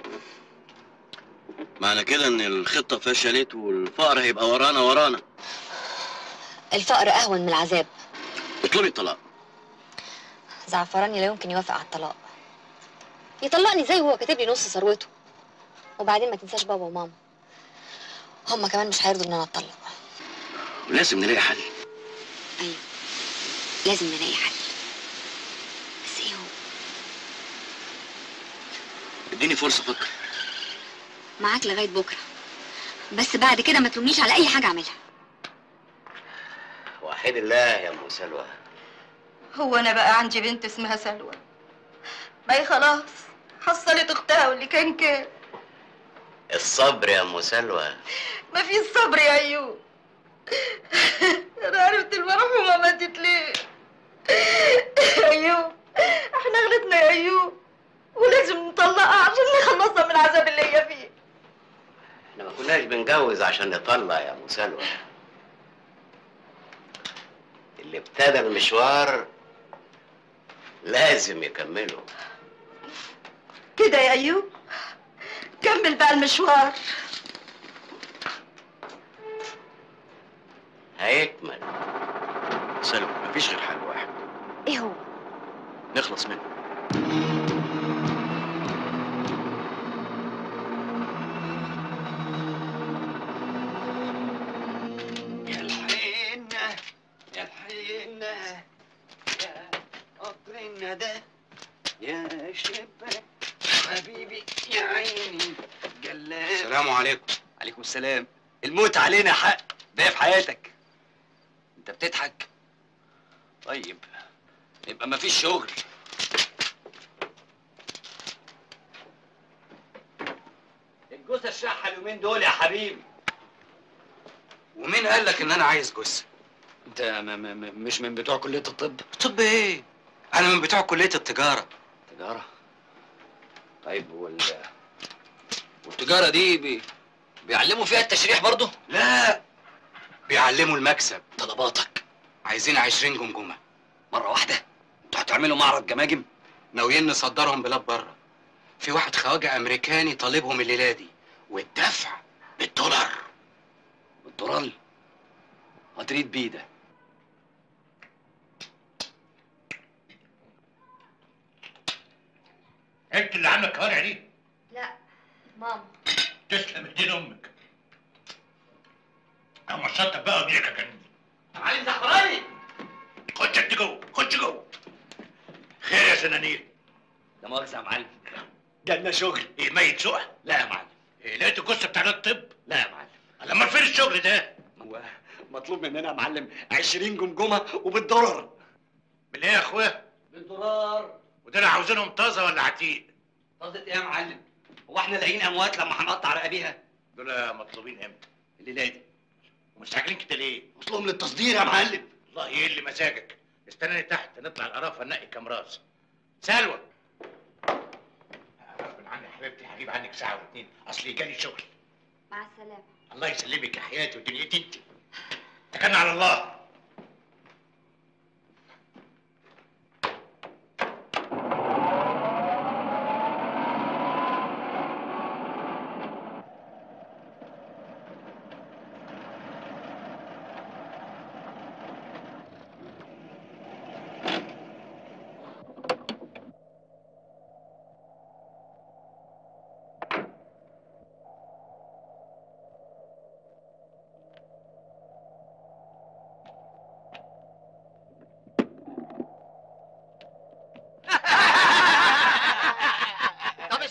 معنى كده ان الخطه فشلت والفقر هيبقى ورانا ورانا
الفقر اهون من العذاب
اطلبي الطلاق
زعفراني لا يمكن يوافق على الطلاق يطلقني زي هو كاتب لي نص ثروته وبعدين ما تنساش بابا وماما هما كمان مش هيرضوا ان انا اتطلق
ولازم نلاقي حل
ايوه لازم نلاقي حل بس ايه هو
اديني فرصه افكر
معاك لغايه بكره بس بعد كده ما تلومنيش على اي حاجه اعملها
وحيد الله يا ام سلوى
هو انا بقى عندي بنت اسمها سلوى ما هي خلاص حصلت اختها واللي كان كان
الصبر يا ام سلوى
ما في الصبر يا ايوب انا عرفت المرحومه ماتت ليه ايوب احنا غلطنا يا ايوب ولازم نطلقها عشان نخلصها من العذاب اللي هي فيه
احنا ما كناش بنجوز عشان نطلع يا ام سلوى اللي ابتدى المشوار لازم يكمله
كده يا ايوب كمل بقى المشوار
هيكمل
سلوى مفيش غير حل واحد
ايه هو
نخلص منه
يا الحنة يا الحنة يا قطر الندى يا شبك حبيبي يا عيني جلاب
السلام عليكم
عليكم السلام الموت علينا حق ده في حياتك انت بتضحك طيب يبقى مفيش شغل الجثة الشحة اليومين دول يا حبيبي
ومين قال لك ان انا عايز جثه
انت م م م مش من بتوع كلية الطب
طب ايه انا من بتوع كليه التجاره
تجارة طيب وال والتجارة دي بي... بيعلموا فيها التشريح برضه؟
لا بيعلموا المكسب
طلباتك
عايزين 20 جمجمه
مرة واحدة انتوا هتعملوا معرض جماجم
ناويين نصدرهم بلاد بره في واحد خواجه امريكاني طالبهم الليله دي والدفع بالدولار
بالدولار هتريد بيه ده
انت اللي عامله الكوارع دي
لا ماما
تسلم ايدين امك اما شطب بقى وجيلك يا كريم
معلم زعفراني
خش انت جوه خش جوه خير يا سنانير
لا مؤاخذة يا معلم جالنا شغل
ايه ميت سوء
لا يا معلم
ايه لقيت الجثه بتاع الطب
لا يا معلم
لما فين الشغل ده
هو مطلوب مننا يا معلم 20 جمجمة وبالدولار
بالايه يا اخويا
بالدولار
ودول عاوزينهم طازه ولا عتيق
قصدت ايه يا معلم؟ هو احنا لاقيين اموات لما هنقطع رقابيها؟
دول مطلوبين امتى
الليله دي
ومستعجلين كده ليه
مطلوب للتصدير يا معلم
الله ايه اللي مزاجك استناني تحت نطلع القرافه ننقي كام راس سلوى غصب عني يا حبيبتي هجيب عنك ساعه واتنين اصلي جالي شغل
مع السلامه
الله يسلمك يا حياتي ودنيتي انت اتكلنا على الله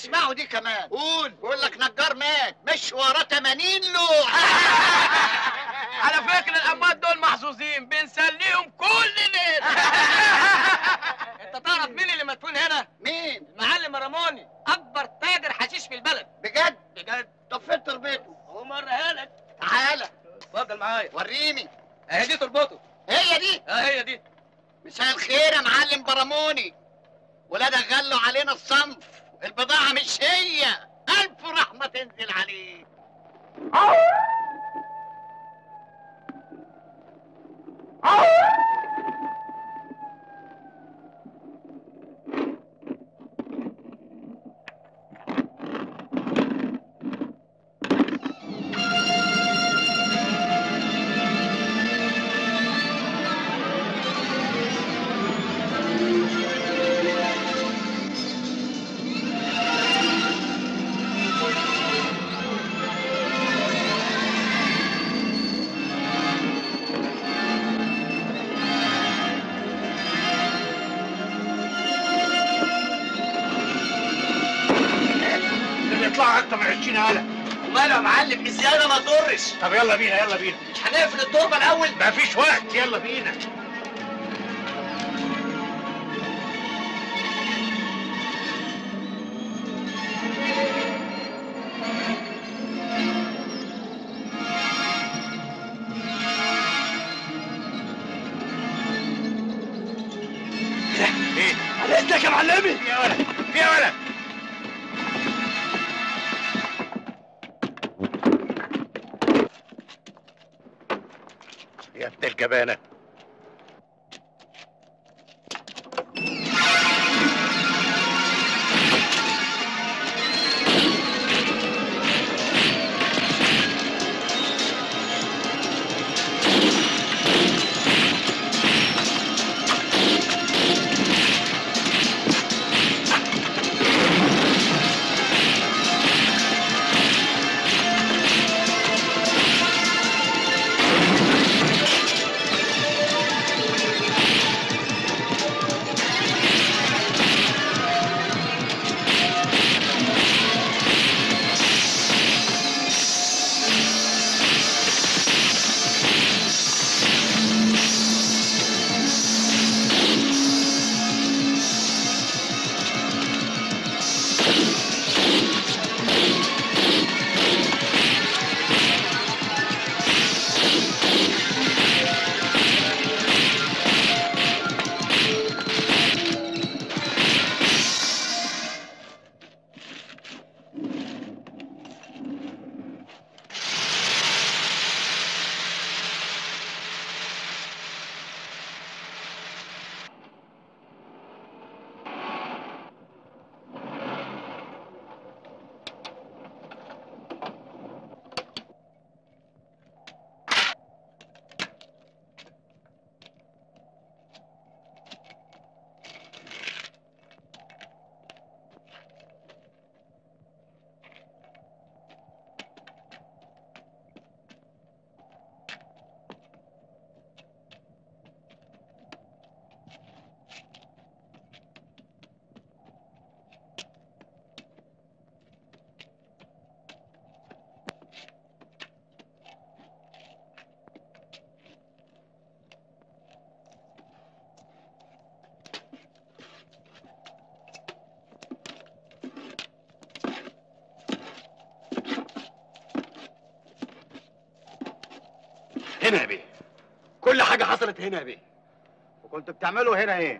اسمعوا دي كمان قول بقول لك نجار مات مش وراه 80 لوح
على فكرة الأموات دول محظوظين بنسليهم كل ليل انت تعرف مين اللي مدفون هنا؟
مين؟
المعلم رموني أكبر تاجر حشيش في البلد
بجد؟
بجد
طب فين تربيته؟
هو مرها لك
تعالى
اتفضل معايا
وريني
اهي دي تربطه
هي دي
اه هي دي
مساء الخير يا معلم براموني ولادك غلوا علينا الصنف البضاعة مش هي ألف رحمة تنزل عليه اللي يطلع أكتر من 20 هلا
وماله يا معلم الزيادة ما تضرش
طب يلا بينا يلا بينا
مش هنقفل التربة الأول
مفيش وقت يلا بينا ايه؟
على إذنك يا معلمي
في يا ولد في يا ولد يا ابن الجبانة
هنا يا بيه كل حاجة حصلت هنا يا بيه
وكنت بتعمله هنا ايه؟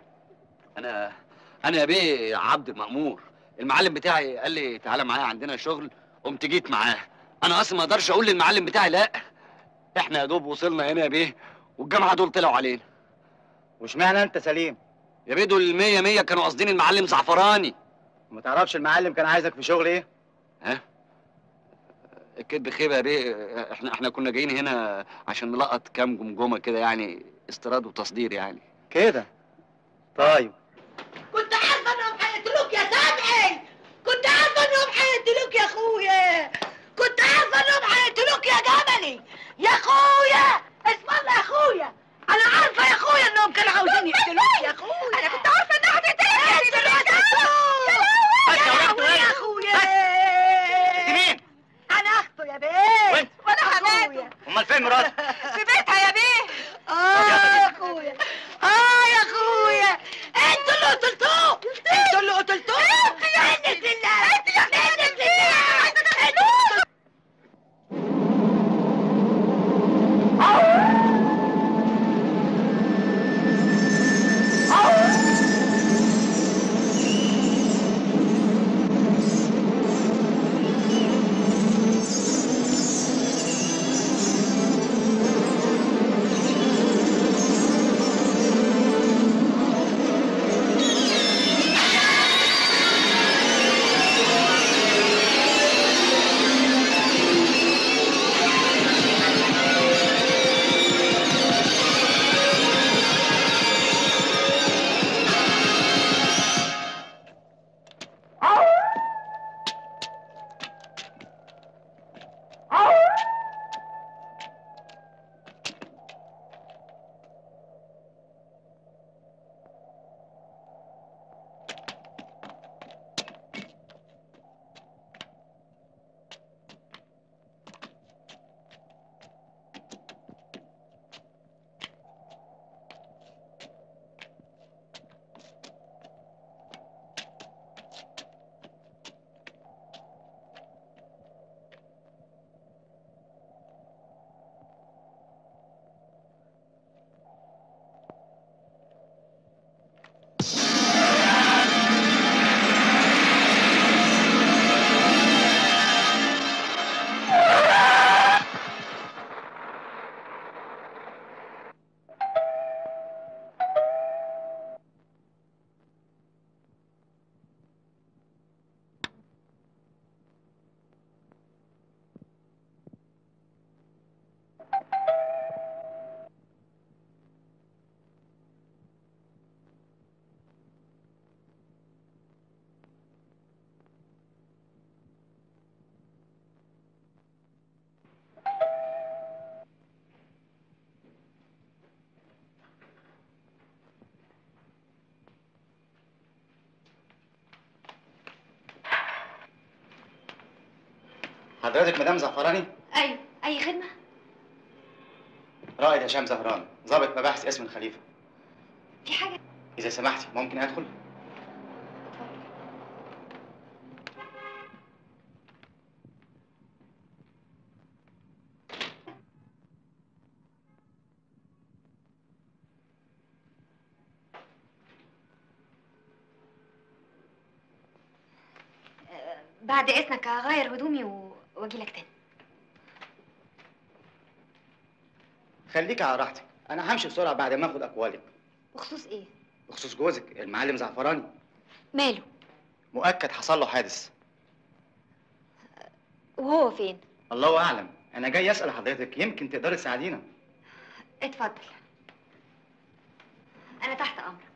انا انا يا بيه عبد المأمور المعلم بتاعي قال لي تعالى معايا عندنا شغل قمت جيت معاه انا اصلا ما اقدرش اقول للمعلم بتاعي لا احنا يا دوب وصلنا هنا يا بيه والجماعه دول طلعوا علينا
واشمعنى انت سليم؟
يا بيه دول المية مية كانوا قاصدين المعلم زعفراني
ما تعرفش المعلم كان عايزك في شغل ايه؟
ها الكدب خيبه يا بيه احنا احنا كنا جايين هنا عشان نلقط كام جمجمه كده يعني استيراد وتصدير يعني
كده طيب
كنت عارفه انهم هيقتلوك يا سامحي كنت عارفه انهم هيقتلوك يا اخويا كنت عارفه انهم هيقتلوك يا جملي يا اخويا اسم الله يا اخويا انا عارفه يا اخويا انهم كانوا عاوزين يقتلوك يا اخويا انا كنت عارفه انهم هتقتلوك يا اخويا يا اخويا
حضرتك مدام زعفراني
ايوه اي خدمه
رائد هشام زهران ضابط مباحث اسم الخليفه
في حاجه
اذا سمحتي ممكن ادخل
بعد اذنك اغير هدومي و- واجي لك تاني
خليكي على راحتك انا همشي بسرعه بعد ما اخد اقوالك
بخصوص ايه
بخصوص جوزك المعلم زعفراني
ماله
مؤكد حصل له حادث
وهو فين
الله اعلم انا جاي اسال حضرتك يمكن تقدري تساعدينا
اتفضل انا تحت امرك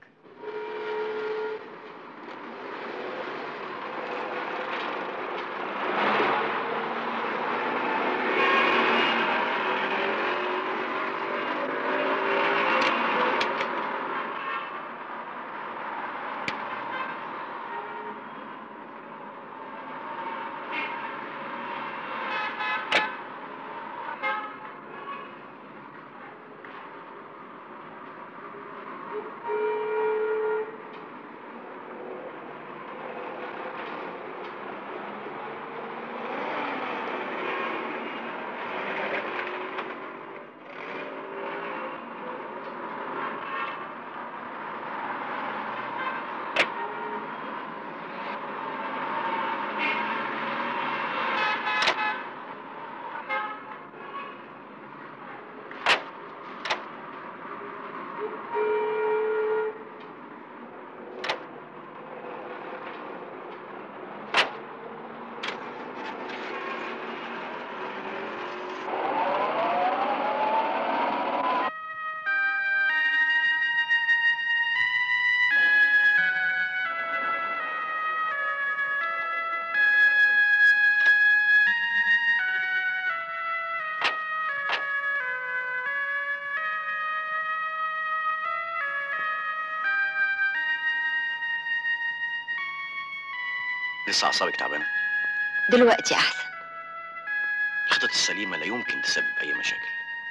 لسه اعصابك تعبانه
دلوقتي احسن
الخطط السليمه لا يمكن تسبب اي مشاكل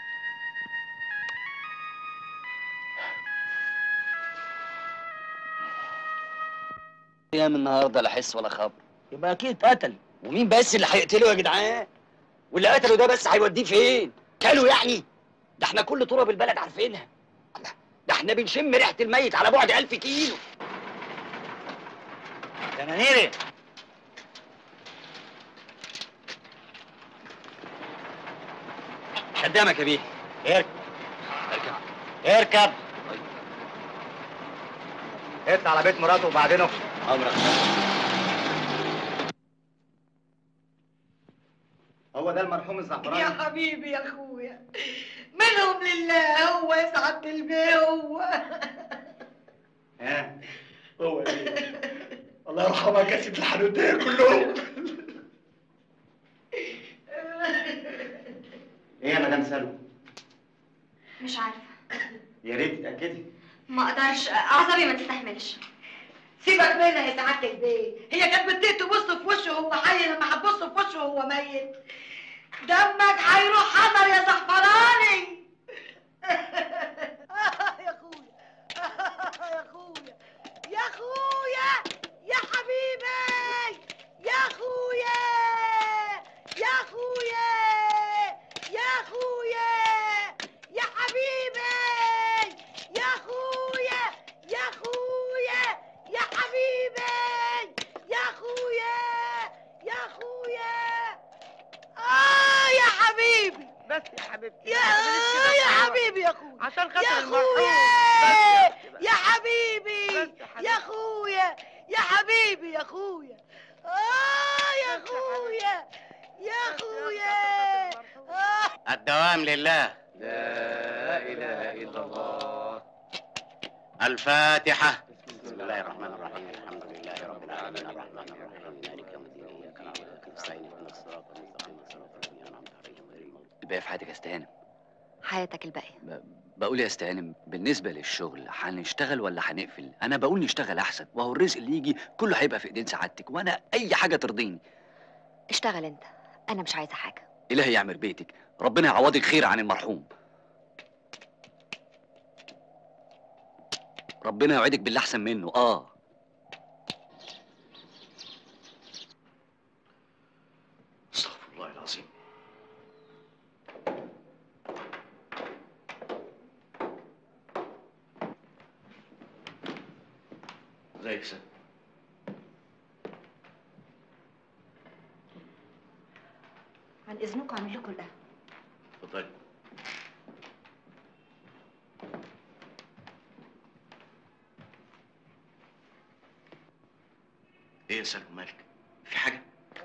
ايام النهارده لا حس ولا خبر يبقى اكيد قتل ومين بس اللي هيقتله يا جدعان واللي قتله ده بس هيوديه فين كلوا يعني ده احنا كل تراب البلد عارفينها الله، ده احنا بنشم ريحه الميت على بعد ألف كيلو
دنانيري
قدامك يا بيه
اركب
اركب
اركب اطلع على بيت مراته وبعدين اخرج
امرك
هو ده المرحوم الزعفراني
يا حبيبي يا اخويا منهم لله هو يسعد البيه هو
ها هو دي الله يرحمها كاسب الحنوتيه كلهم ايه يا مدام سلوى
مش عارفه
يا ريت تتاكدي
ما اقدرش اعصابي ما تستحملش
سيبك منها يا سعاده البيه هي كانت بتطيق تبص في وشه وهو حي لما هتبص في وشه وهو ميت دمك هيروح حضر يا زعفراني يا اخويا يا اخويا يا اخويا يا حبيبي يا اخويا يا اخويا يا اخويا يا حبيبي يا اخويا يا اخويا يا حبيبي يا اخويا يا اخويا اه يا حبيبي
بس يا حبيبتي
يا
ما تعمليش كده
يا
خلاص.
حبيبي يا اخويا
عشان
يا
خاطر المرحوم
اخويا
بس
يا حبيبي
بس
يا اخويا يا حبيبي يا اخويا اه يا اخويا يا اخويا آه.
الدوام لله
لا اله الا الله
الفاتحة بسم الله الرحمن الرحيم الحمد لله رب العالمين الرحمن الرحيم مالك يوم الدين إياك نعبد وإياك نستعين اهدنا الصراط المستقيم صراط الذين أنعمت عليهم غير المغضوب
الباقي في حياتك يا استهانم
حياتك الباقيه
بقول يا استهانم بالنسبه للشغل هنشتغل ولا هنقفل انا بقول نشتغل احسن وهو الرزق اللي يجي كله هيبقى في ايدين سعادتك وانا اي حاجه ترضيني
اشتغل انت انا مش عايزه حاجه
الهي يعمر بيتك ربنا يعوضك خير عن المرحوم ربنا يوعدك باللي احسن منه اه
استغفر الله العظيم ازيك يا سيد
عن اذنكم اعمل لكم القهوه
اتفضلي ايه يا سلمى مالك في حاجه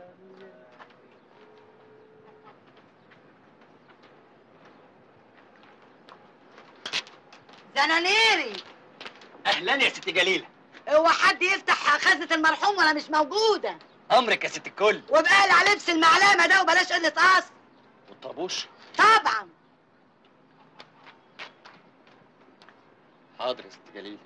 زنانيري
اهلا يا ست جليله
هو حد يفتح خزنة المرحوم ولا مش موجودة
امرك يا ست الكل
وبقال على لبس المعلمة ده وبلاش قلة أصل
والطربوش
طبعا
حاضر يا ست جليله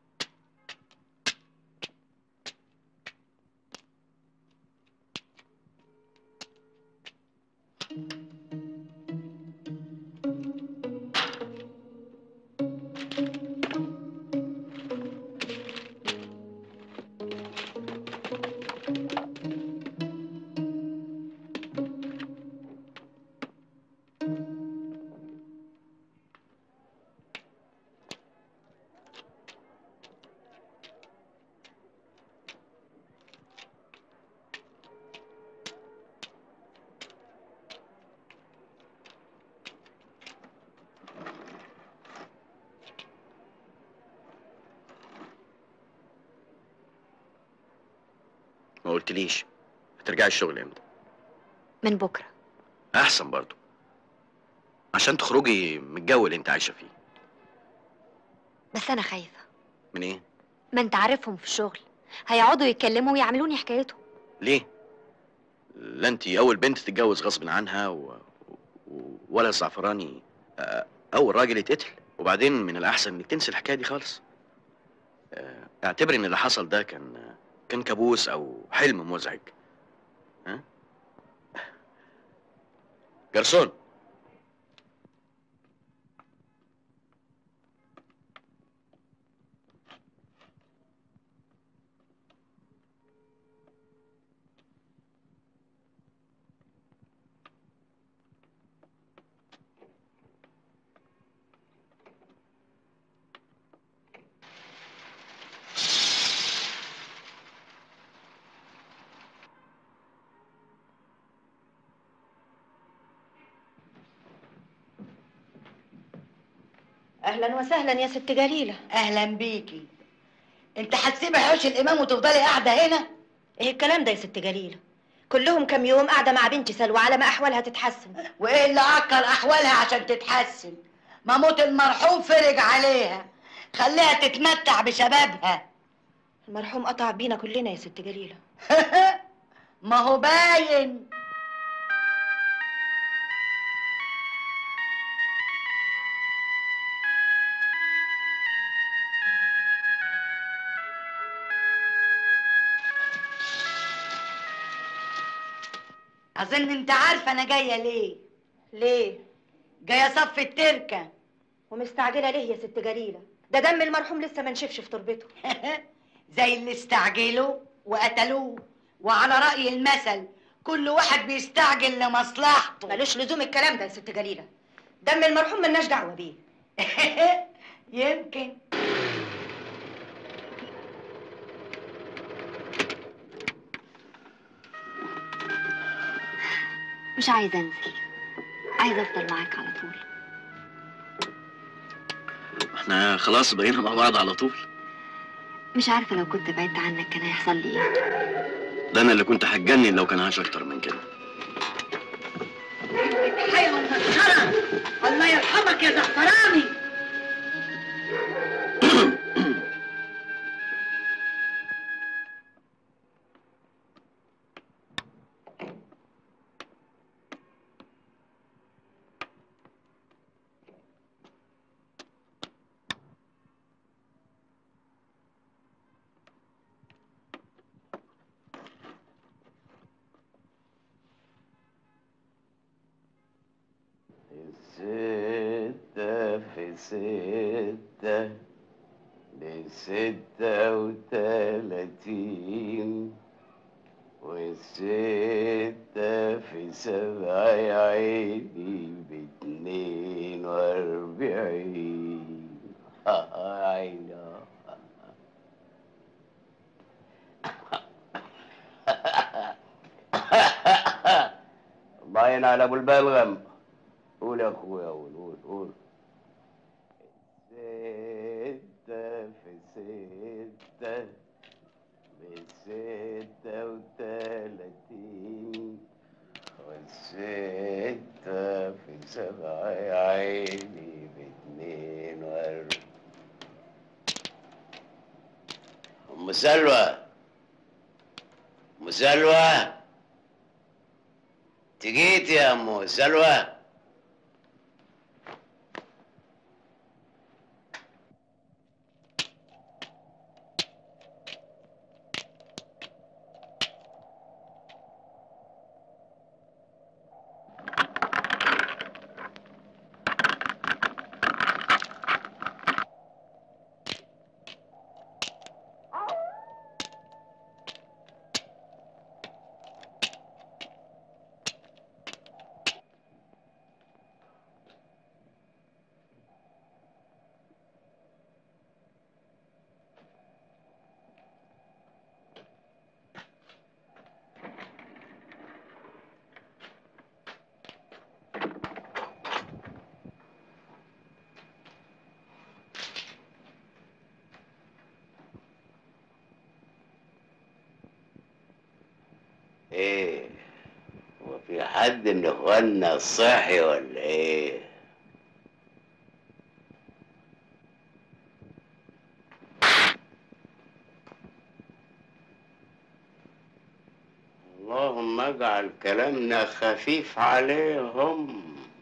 ما قلتليش هترجعي الشغل امتى
من بكره
احسن برضو عشان تخرجي من الجو اللي انت عايشه فيه
بس انا خايفه
من ايه
ما انت عارفهم في الشغل هيقعدوا يتكلموا ويعملوني حكايتهم
ليه لا انت اول بنت تتجوز غصب عنها و... و... ولا الزعفراني آه، اول راجل يتقتل وبعدين من الاحسن انك تنسي الحكايه دي خالص آه، اعتبري ان اللي حصل ده كان كان كابوس او حلم مزعج ها جرسون
أهلا وسهلا يا ست جليلة أهلا بيكي أنت هتسيبي حوش الإمام وتفضلي قاعدة هنا؟
ايه الكلام ده يا ست جليله كلهم كام يوم قاعده مع بنتي سلوى على ما احوالها تتحسن
وإيه اللي عكر أحوالها عشان تتحسن؟ ما موت المرحوم فرج عليها خليها تتمتع بشبابها
المرحوم قطع بينا كلنا يا ست جليله
ما هو باين أظن أنت عارفة أنا جاية ليه
ليه
جاية صف التركة
ومستعجله ليه يا ست جليله ده دم المرحوم لسه ما نشفش في تربته
زي اللي استعجلوا وقتلوه وعلى رأي المثل كل واحد بيستعجل لمصلحته
ملوش لزوم الكلام ده يا ست جليله دم المرحوم ملناش دعوه بيه
يمكن
مش عايزه انزل عايزه افضل معاك على طول
احنا خلاص بقينا مع بعض على طول
مش عارفه لو كنت بعدت عنك كان هيحصل لي ايه
ده انا اللي كنت هتجنن لو كان عاش اكتر من كده
حلوة مسخرة الله يرحمك يا زعفراني
ستة لستة وتلاتين والستة في سبعة يا عيني باتنين وأربعين آه يا عيني الله ينعل أبو البلغم قول يا أخويا قول قول قول ستة في ستة بستة وتلاتين والستة في سبعة يا عيني باتنين وأربعين أم سلوى أم سلوى تجيت يا أم سلوى ايه هو في حد من اخواننا صحي ولا ايه اللهم اجعل كلامنا خفيف عليهم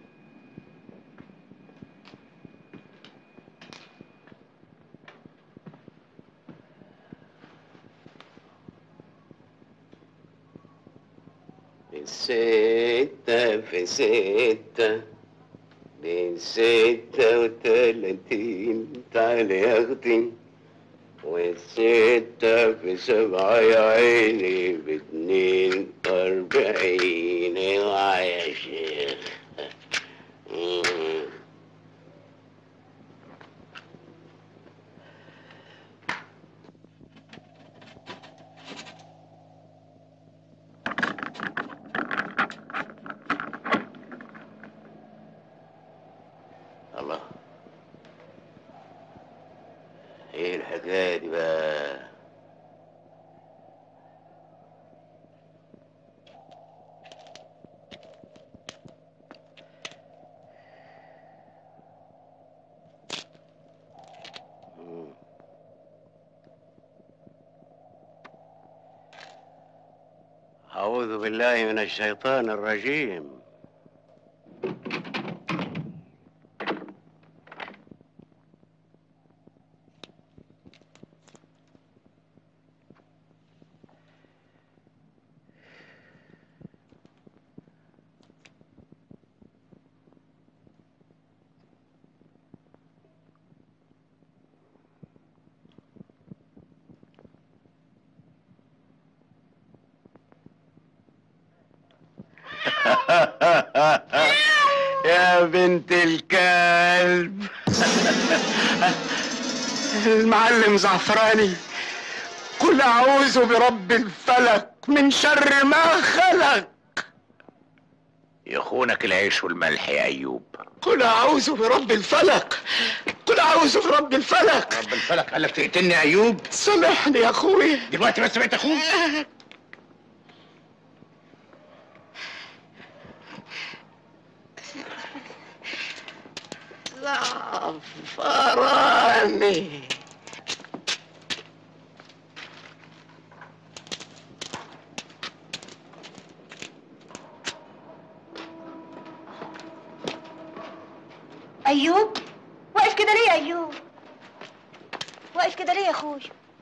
ستة في ستة بستة وتلاتين تعالي يا أختي والستة في سبعة يا عيني باتنين وأربعين اوعى يا شيخ مم. الله ايه الحكايه دي بقى مم. أعوذ بالله من الشيطان الرجيم يا بنت الكلب
المعلم زعفراني قل أعوذ برب الفلق من شر ما خلق
يخونك العيش والملح يا ايوب
قل أعوذ برب الفلق قل أعوذ برب الفلق
رب الفلك قال لك تقتلني يا ايوب
سامحني يا أخوي
دلوقتي بس بقيت اخوك
زعفراني
ايوب واقف كده ليه يا ايوب واقف كده ليه يا اخويا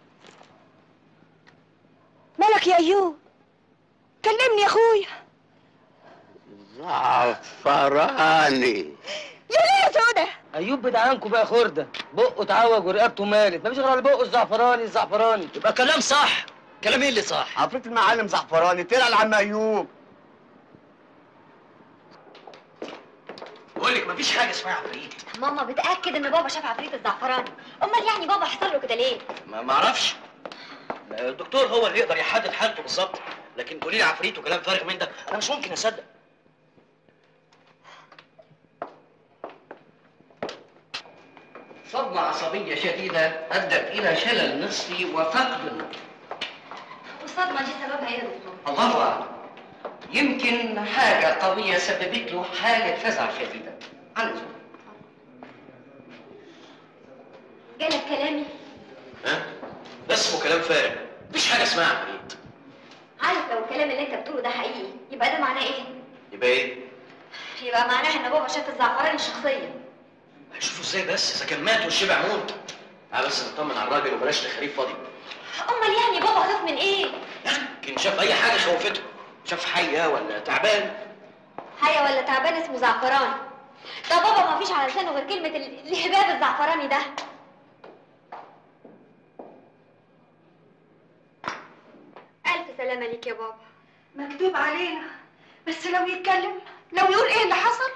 مالك يا ايوب كلمني يا اخويا
زعفراني
يا ليه يا سودة
ايوب بدعانكم بقى خرده بقه اتعوج ورقبته مالت مفيش غير على بقه الزعفراني الزعفراني
يبقى كلام صح كلام ايه اللي صح
عفريت المعلم زعفراني طلع لعم ايوب
بقول لك مفيش حاجه اسمها عفريت
ماما بتاكد ان بابا شاف عفريت الزعفراني امال يعني بابا حصل له كده ليه
ما ما اعرفش الدكتور هو اللي يقدر يحدد حالته بالظبط لكن تقولي لي عفريت وكلام فارغ من ده انا مش ممكن اصدق
صدمة عصبية شديدة أدت إلى شلل نصفي وفقد النطق
والصدمه دي سببها ايه يا دكتور
الله أعلم يمكن حاجة قوية سببت له حالة فزع شديدة عن الزوج
جالك كلامي
ها ده اسمه كلام فارغ مفيش حاجه اسمها عفريت
عارف لو الكلام اللي انت بتقوله ده حقيقي يبقى ده معناه ايه
يبقى ايه
يبقى معناه ان بابا شاف الزعفراني شخصيا
هشوفه ازاي بس اذا كان مات وشبع موت تعال بس نطمن على الراجل وبلاش تخريف فاضي
امال يعني بابا خاف من ايه
يمكن شاف اي حاجه خوفته شاف حيه ولا تعبان
حية ولا تعبان اسمه زعفراني ده بابا ما فيش على لسانه غير كلمة ال- الهباب الزعفراني ده ألف سلامة ليك يا بابا
مكتوب علينا بس لو يتكلم لو يقول ايه اللي حصل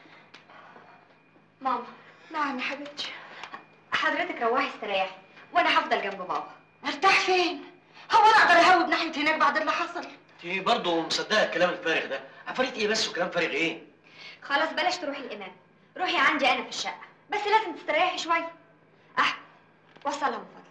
ماما
نعم يا حبيبتي
حضرتك روحي استريحي وأنا هفضل جنب بابا
ارتاح فين هو انا اقدر اهوب ناحيه هناك بعد اللي حصل
انت برضه مصدقه الكلام الفارغ ده عفاريت ايه بس وكلام فارغ ايه
خلاص بلاش تروحي الإمام روحي عندي أنا في الشقة بس لازم تستريحي شوية أحمد وصلها من فضلك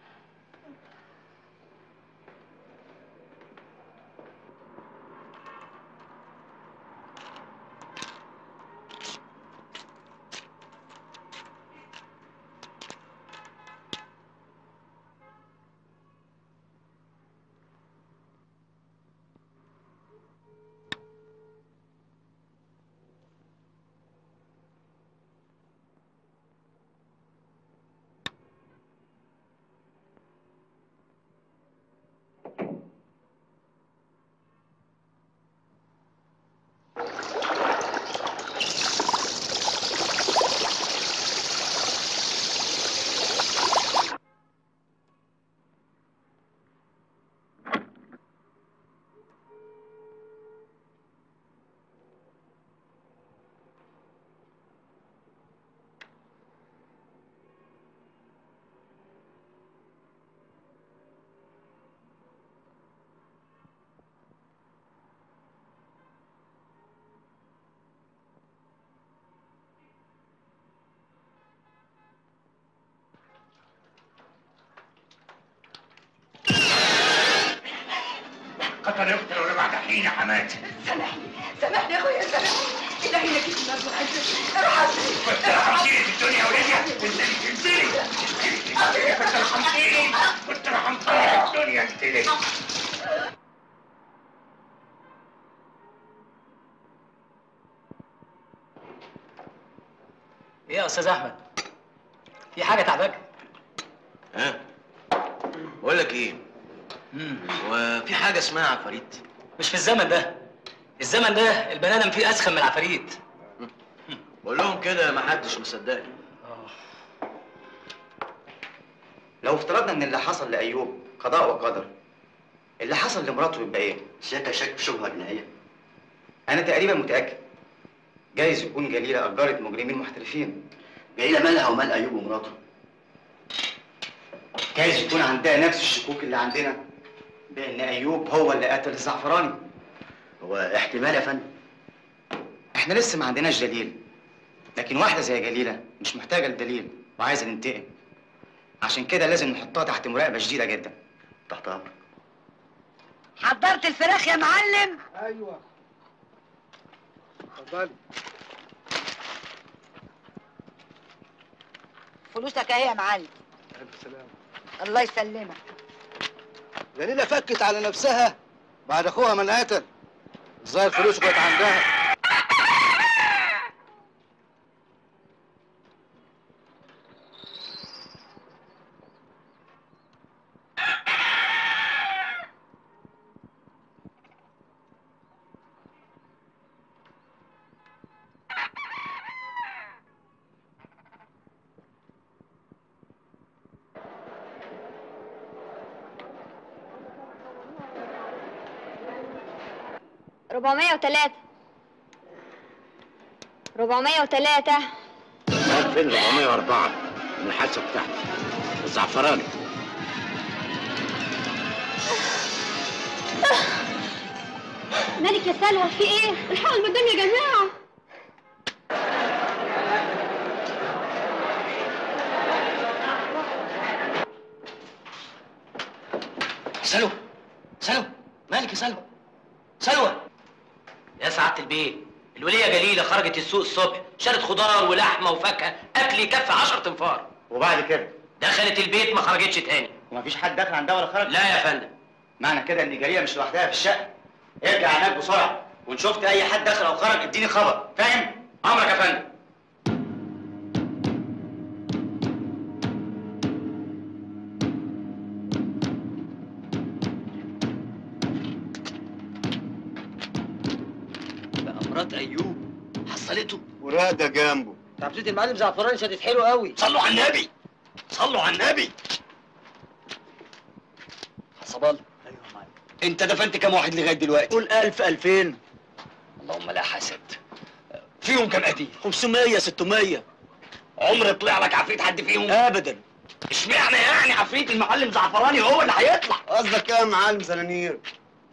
قتل يقتل ولا بعد حين يا حماتي
سامحني سامحني يا اخويا سامحني الهي لك اسم الله ارحمني
كنت رحمتيني في الدنيا وليديا انزلي انزلي انزلي كنت رحمتيني كنت رحمتيني في الدنيا انزلي
ايه يا استاذ احمد في حاجه تعباك
ها بقول لك ايه وفي حاجه اسمها عفاريت
مش في الزمن ده الزمن ده البني ادم فيه اسخن من العفاريت
بقول لهم كده ما حدش مصدقني
لو افترضنا ان اللي حصل لايوب قضاء وقدر اللي حصل لمراته يبقى ايه؟
سيادتك شك في شبهه جنائيه
انا تقريبا متاكد جايز يكون جليله اجرت مجرمين محترفين
جليله مالها ومال ايوب ومراته
جايز يكون عندها نفس الشكوك اللي عندنا بان ايوب هو اللي قتل الزعفراني
هو احتمال يا فندم
احنا لسه ما عندناش دليل لكن واحده زي جليله مش محتاجه لدليل وعايزه تنتقم عشان كده لازم نحطها تحت مراقبه شديده جدا
تحت امرك
حضرت الفراخ يا معلم
ايوه اتفضلي
فلوسك اهي يا معلم
الف سلامه
الله يسلمك
جليله فكت على نفسها بعد اخوها من قتل الظاهر فلوسه كانت عندها
403 403
هات فين 404 من الحادثه بتاعتي الزعفراني
مالك يا سلوى في ايه؟ الحقوا المدام يا جماعة
سلوى سلوى مالك يا سلوى سلوى
يا سعادة البيت الولية جليلة خرجت السوق الصبح شالت خضار ولحمة وفاكهة أكل يكفي 10 تنفار
وبعد كده
دخلت البيت ما خرجتش تاني
ومفيش حد داخل عندها ولا خرج
لا يا فندم
معنى كده ان جريئه مش لوحدها في الشقه ارجع هناك بسرعه وان شفت اي حد داخل او خرج اديني خبر فاهم
امرك يا فندم
بقى مرات ايوب حصلته
وراده جنبه
تعبتي المعلم زعفراني شدت حلو قوي
صلوا على النبي صلوا على النبي حسب الله انت دفنت كام واحد لغايه دلوقتي؟
قول 1000 2000
اللهم لا حسد فيهم كام قتيل؟ 500 600 عمر طلع لك عفريت حد فيهم؟
ابدا
اشمعنى يعني عفريت المعلم زعفراني هو اللي هيطلع؟
قصدك ايه يا معلم زنانير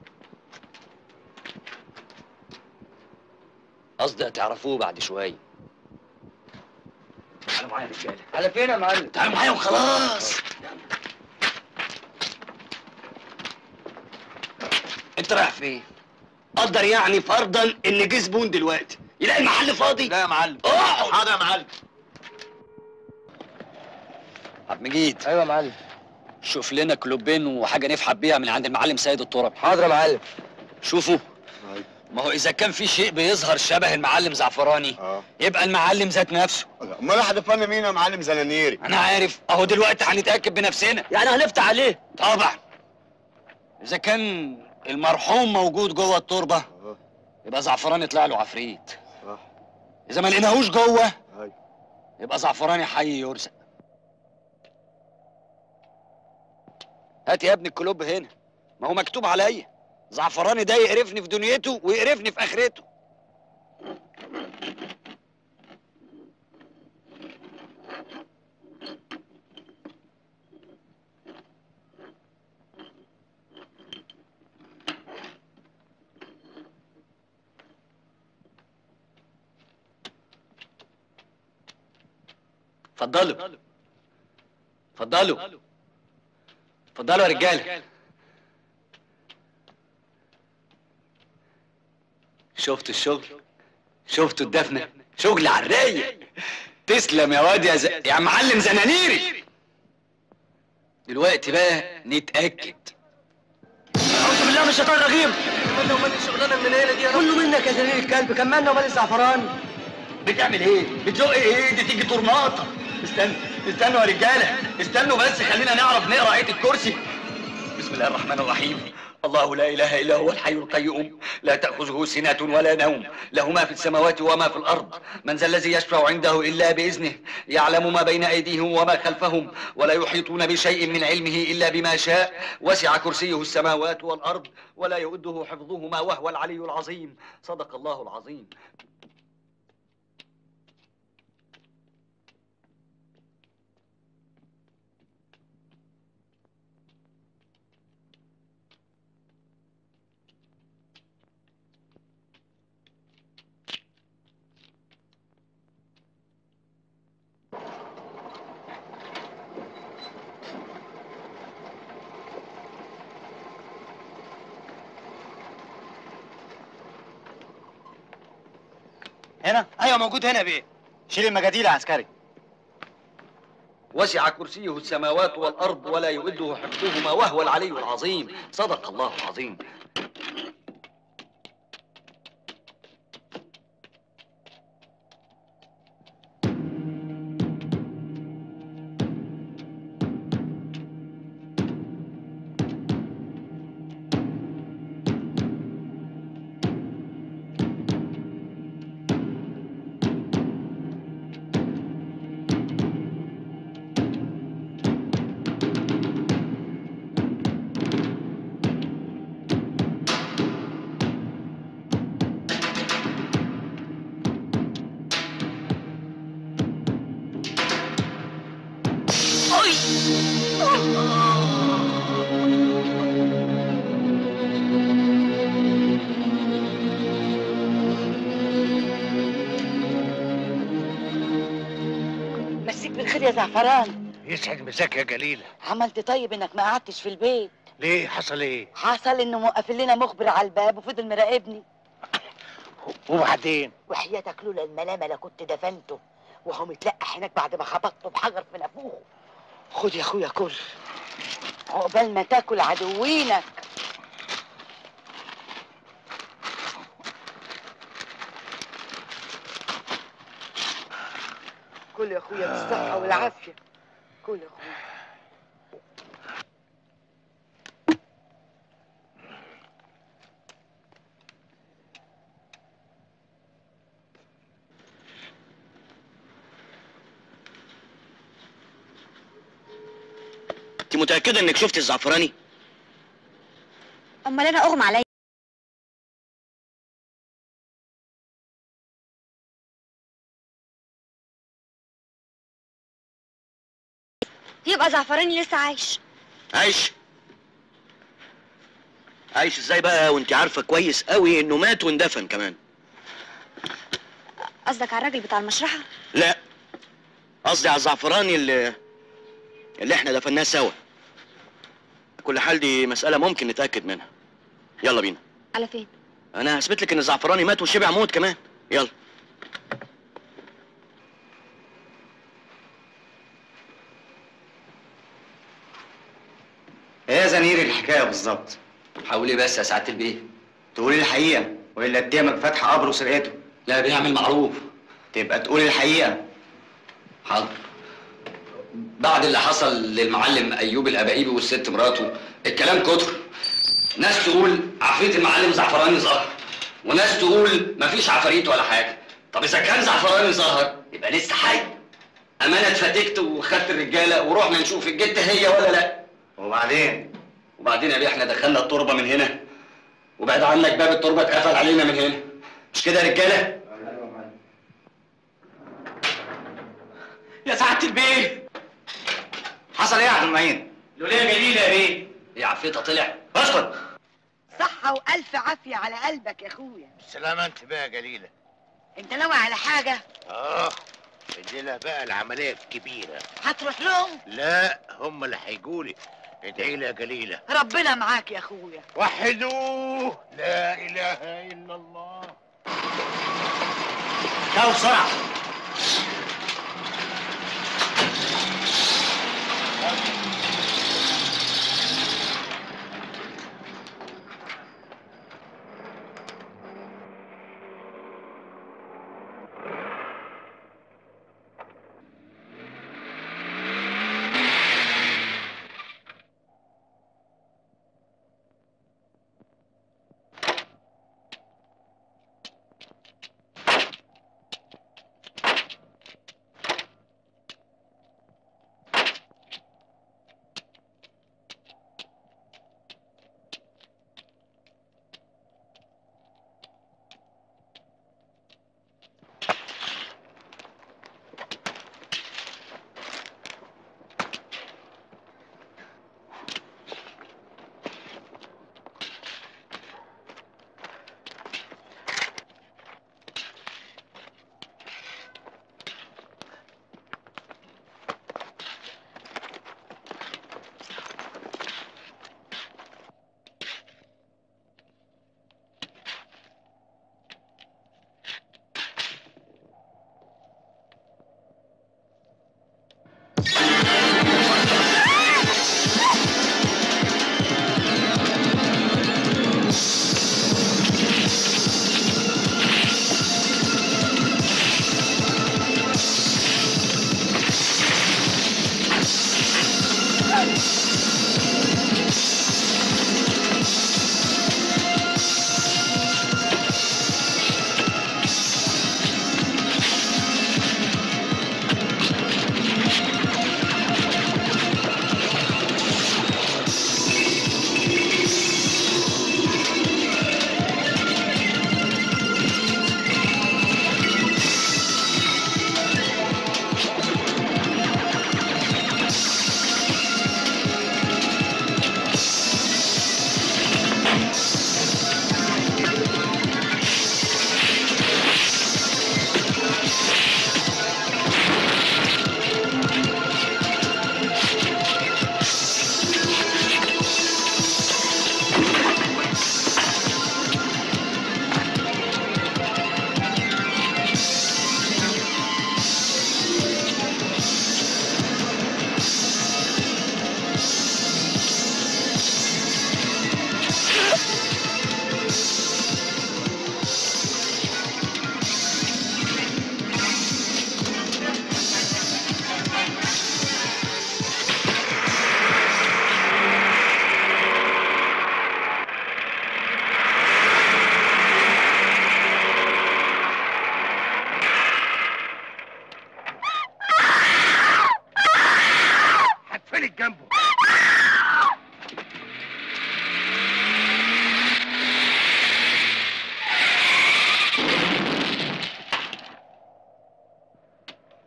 قصدي هتعرفوه بعد شويه
تعالوا معايا يا رجاله
على فين يا معلم؟
تعالوا معايا وخلاص انت رايح فين؟ قدر يعني فرضا ان جه زبون دلوقتي يلاقي المحل فاضي
لا يا معلم
اقعد
حاضر يا معلم
عبد مجيد
ايوه يا معلم
شوف لنا كلوبين وحاجه نفحت بيها من عند المعلم سيد التربي
حاضر يا معلم
شوفوا ما هو اذا كان في شيء بيظهر شبه المعلم زعفراني يبقى المعلم ذات نفسه
امال هتفهم مين يا معلم زنانيري
انا عارف اهو دلوقتي هنتاكد بنفسنا
يعني هنفتح عليه
طبعا اذا كان المرحوم موجود جوه التربه يبقى زعفراني طلع له عفريت اذا ما لقيناهوش جوه يبقى زعفراني حي يرزق هات يا ابني الكلوب هنا ما هو مكتوب عليا زعفراني ده يقرفني في دنيته ويقرفني في اخرته اتفضلوا اتفضلوا اتفضلوا يا رجاله شفتوا الشغل شفتوا الدفنه شغل على الرايق تسلم يا واد يا ز... يا معلم زنانيري دلوقتي بقى نتاكد
اعوذ بالله من الشيطان الرجيم كملنا ومال الشغلانه المنيله دي كله منك يا زميل الكلب كملنا ومال الزعفراني
بتعمل ايه؟ بتزق ايه؟ دي تيجي طرماطه استنى استنوا يا رجاله استنوا بس خلينا نعرف نقرا ايه الكرسي بسم الله الرحمن الرحيم الله لا اله الا هو الحي القيوم لا تاخذه سنه ولا نوم له ما في السماوات وما في الارض من ذا الذي يشفع عنده الا باذنه يعلم ما بين ايديهم وما خلفهم ولا يحيطون بشيء من علمه الا بما شاء وسع كرسيه السماوات والارض ولا يؤده حفظهما وهو العلي العظيم صدق الله العظيم
هنا ايوه موجود هنا بيه شيل المجاديل يا عسكري
وسع كرسيه السماوات والارض ولا يؤده حفظهما وهو العلي العظيم صدق الله العظيم
خير يا زعفران
يسعد مساك يا جليلة
عملت طيب انك ما قعدتش في البيت
ليه حصل ايه
حصل انه موقفين لنا مخبر على الباب وفضل مراقبني
وبعدين
وحياتك لولا الملامه لكنت دفنته وهو متلقح هناك بعد ما خبطته بحجر في نافوخه خد يا اخويا كل عقبال ما تاكل عدوينك كل يا اخويا بالصحه والعافيه كل يا اخويا
انت متاكده انك شفت الزعفراني
امال انا اغمى عليا يبقى زعفراني لسه عايش
عايش عايش ازاي بقى وانت عارفه كويس قوي انه مات واندفن كمان
قصدك على الراجل بتاع المشرحه
لا قصدي على الزعفراني اللي اللي احنا دفناه سوا كل حال دي مسألة ممكن نتأكد منها يلا بينا
على فين
أنا هثبت لك إن الزعفراني مات وشبع موت كمان يلا
ايه يا زنير الحكايه بالظبط
حاولي بس يا سعاده البيه
تقولي الحقيقه والا اتهمك فتح قبره وسرقته
لا بيعمل معروف
تبقى تقول الحقيقه
حاضر بعد اللي حصل للمعلم ايوب الابائيبي والست مراته الكلام كتر ناس تقول عفريت المعلم زعفراني ظهر وناس تقول مفيش عفاريت ولا حاجه طب اذا كان زعفراني ظهر يبقى لسه حي امانه اتفتكت وخدت الرجاله ورحنا نشوف الجت هي ولا لا
وبعدين
وبعدين يا بيه احنا دخلنا التربه من هنا وبعد عنك باب التربه اتقفل علينا من هنا مش كده يا رجاله
يا سعاده البيه
حصل ايه يا عبد المعين
الوليه جليله يا بيه
يا عفريته طلع
اسكت
صحة وألف عافية على قلبك يا أخويا
سلامة انت بقى يا جليلة
أنت ناوي على حاجة؟
اه الليلة بقى العملية الكبيرة
هتروح لهم؟
لا هم اللي هيجولي ادعي لي يا جليلة
ربنا معاك يا أخويا
وحدوه لا إله إلا الله
تعالوا بسرعه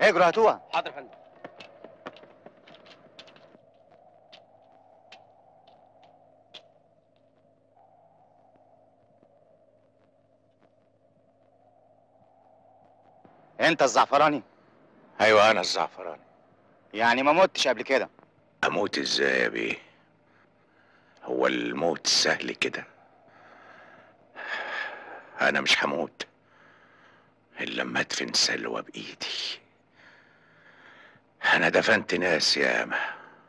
اجروا هاتوها
حاضر يا فندم
انت الزعفراني
ايوه انا الزعفراني
يعني ما متش قبل كده
اموت ازاي يا بيه هو الموت سهل كده انا مش هموت الا لما ادفن سلوى بايدي انا دفنت ناس ياما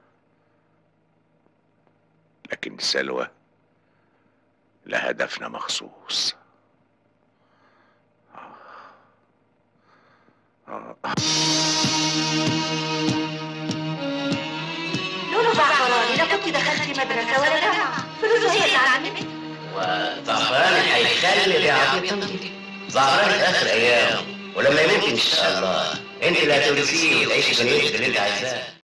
لكن سلوى لها دفنه مخصوص آه. آه.
لولو زعفراني لا كنت دخلتي مدرسة ولا جامعة فلوسه هي اللي علمتك
وزعفراني هيخلي يا عبيط انت زعفراني في اخر ايامه ولما يموت ان شاء الله انت اللي هتورثيه وتعيشي دنيتك اللي انت عايزاها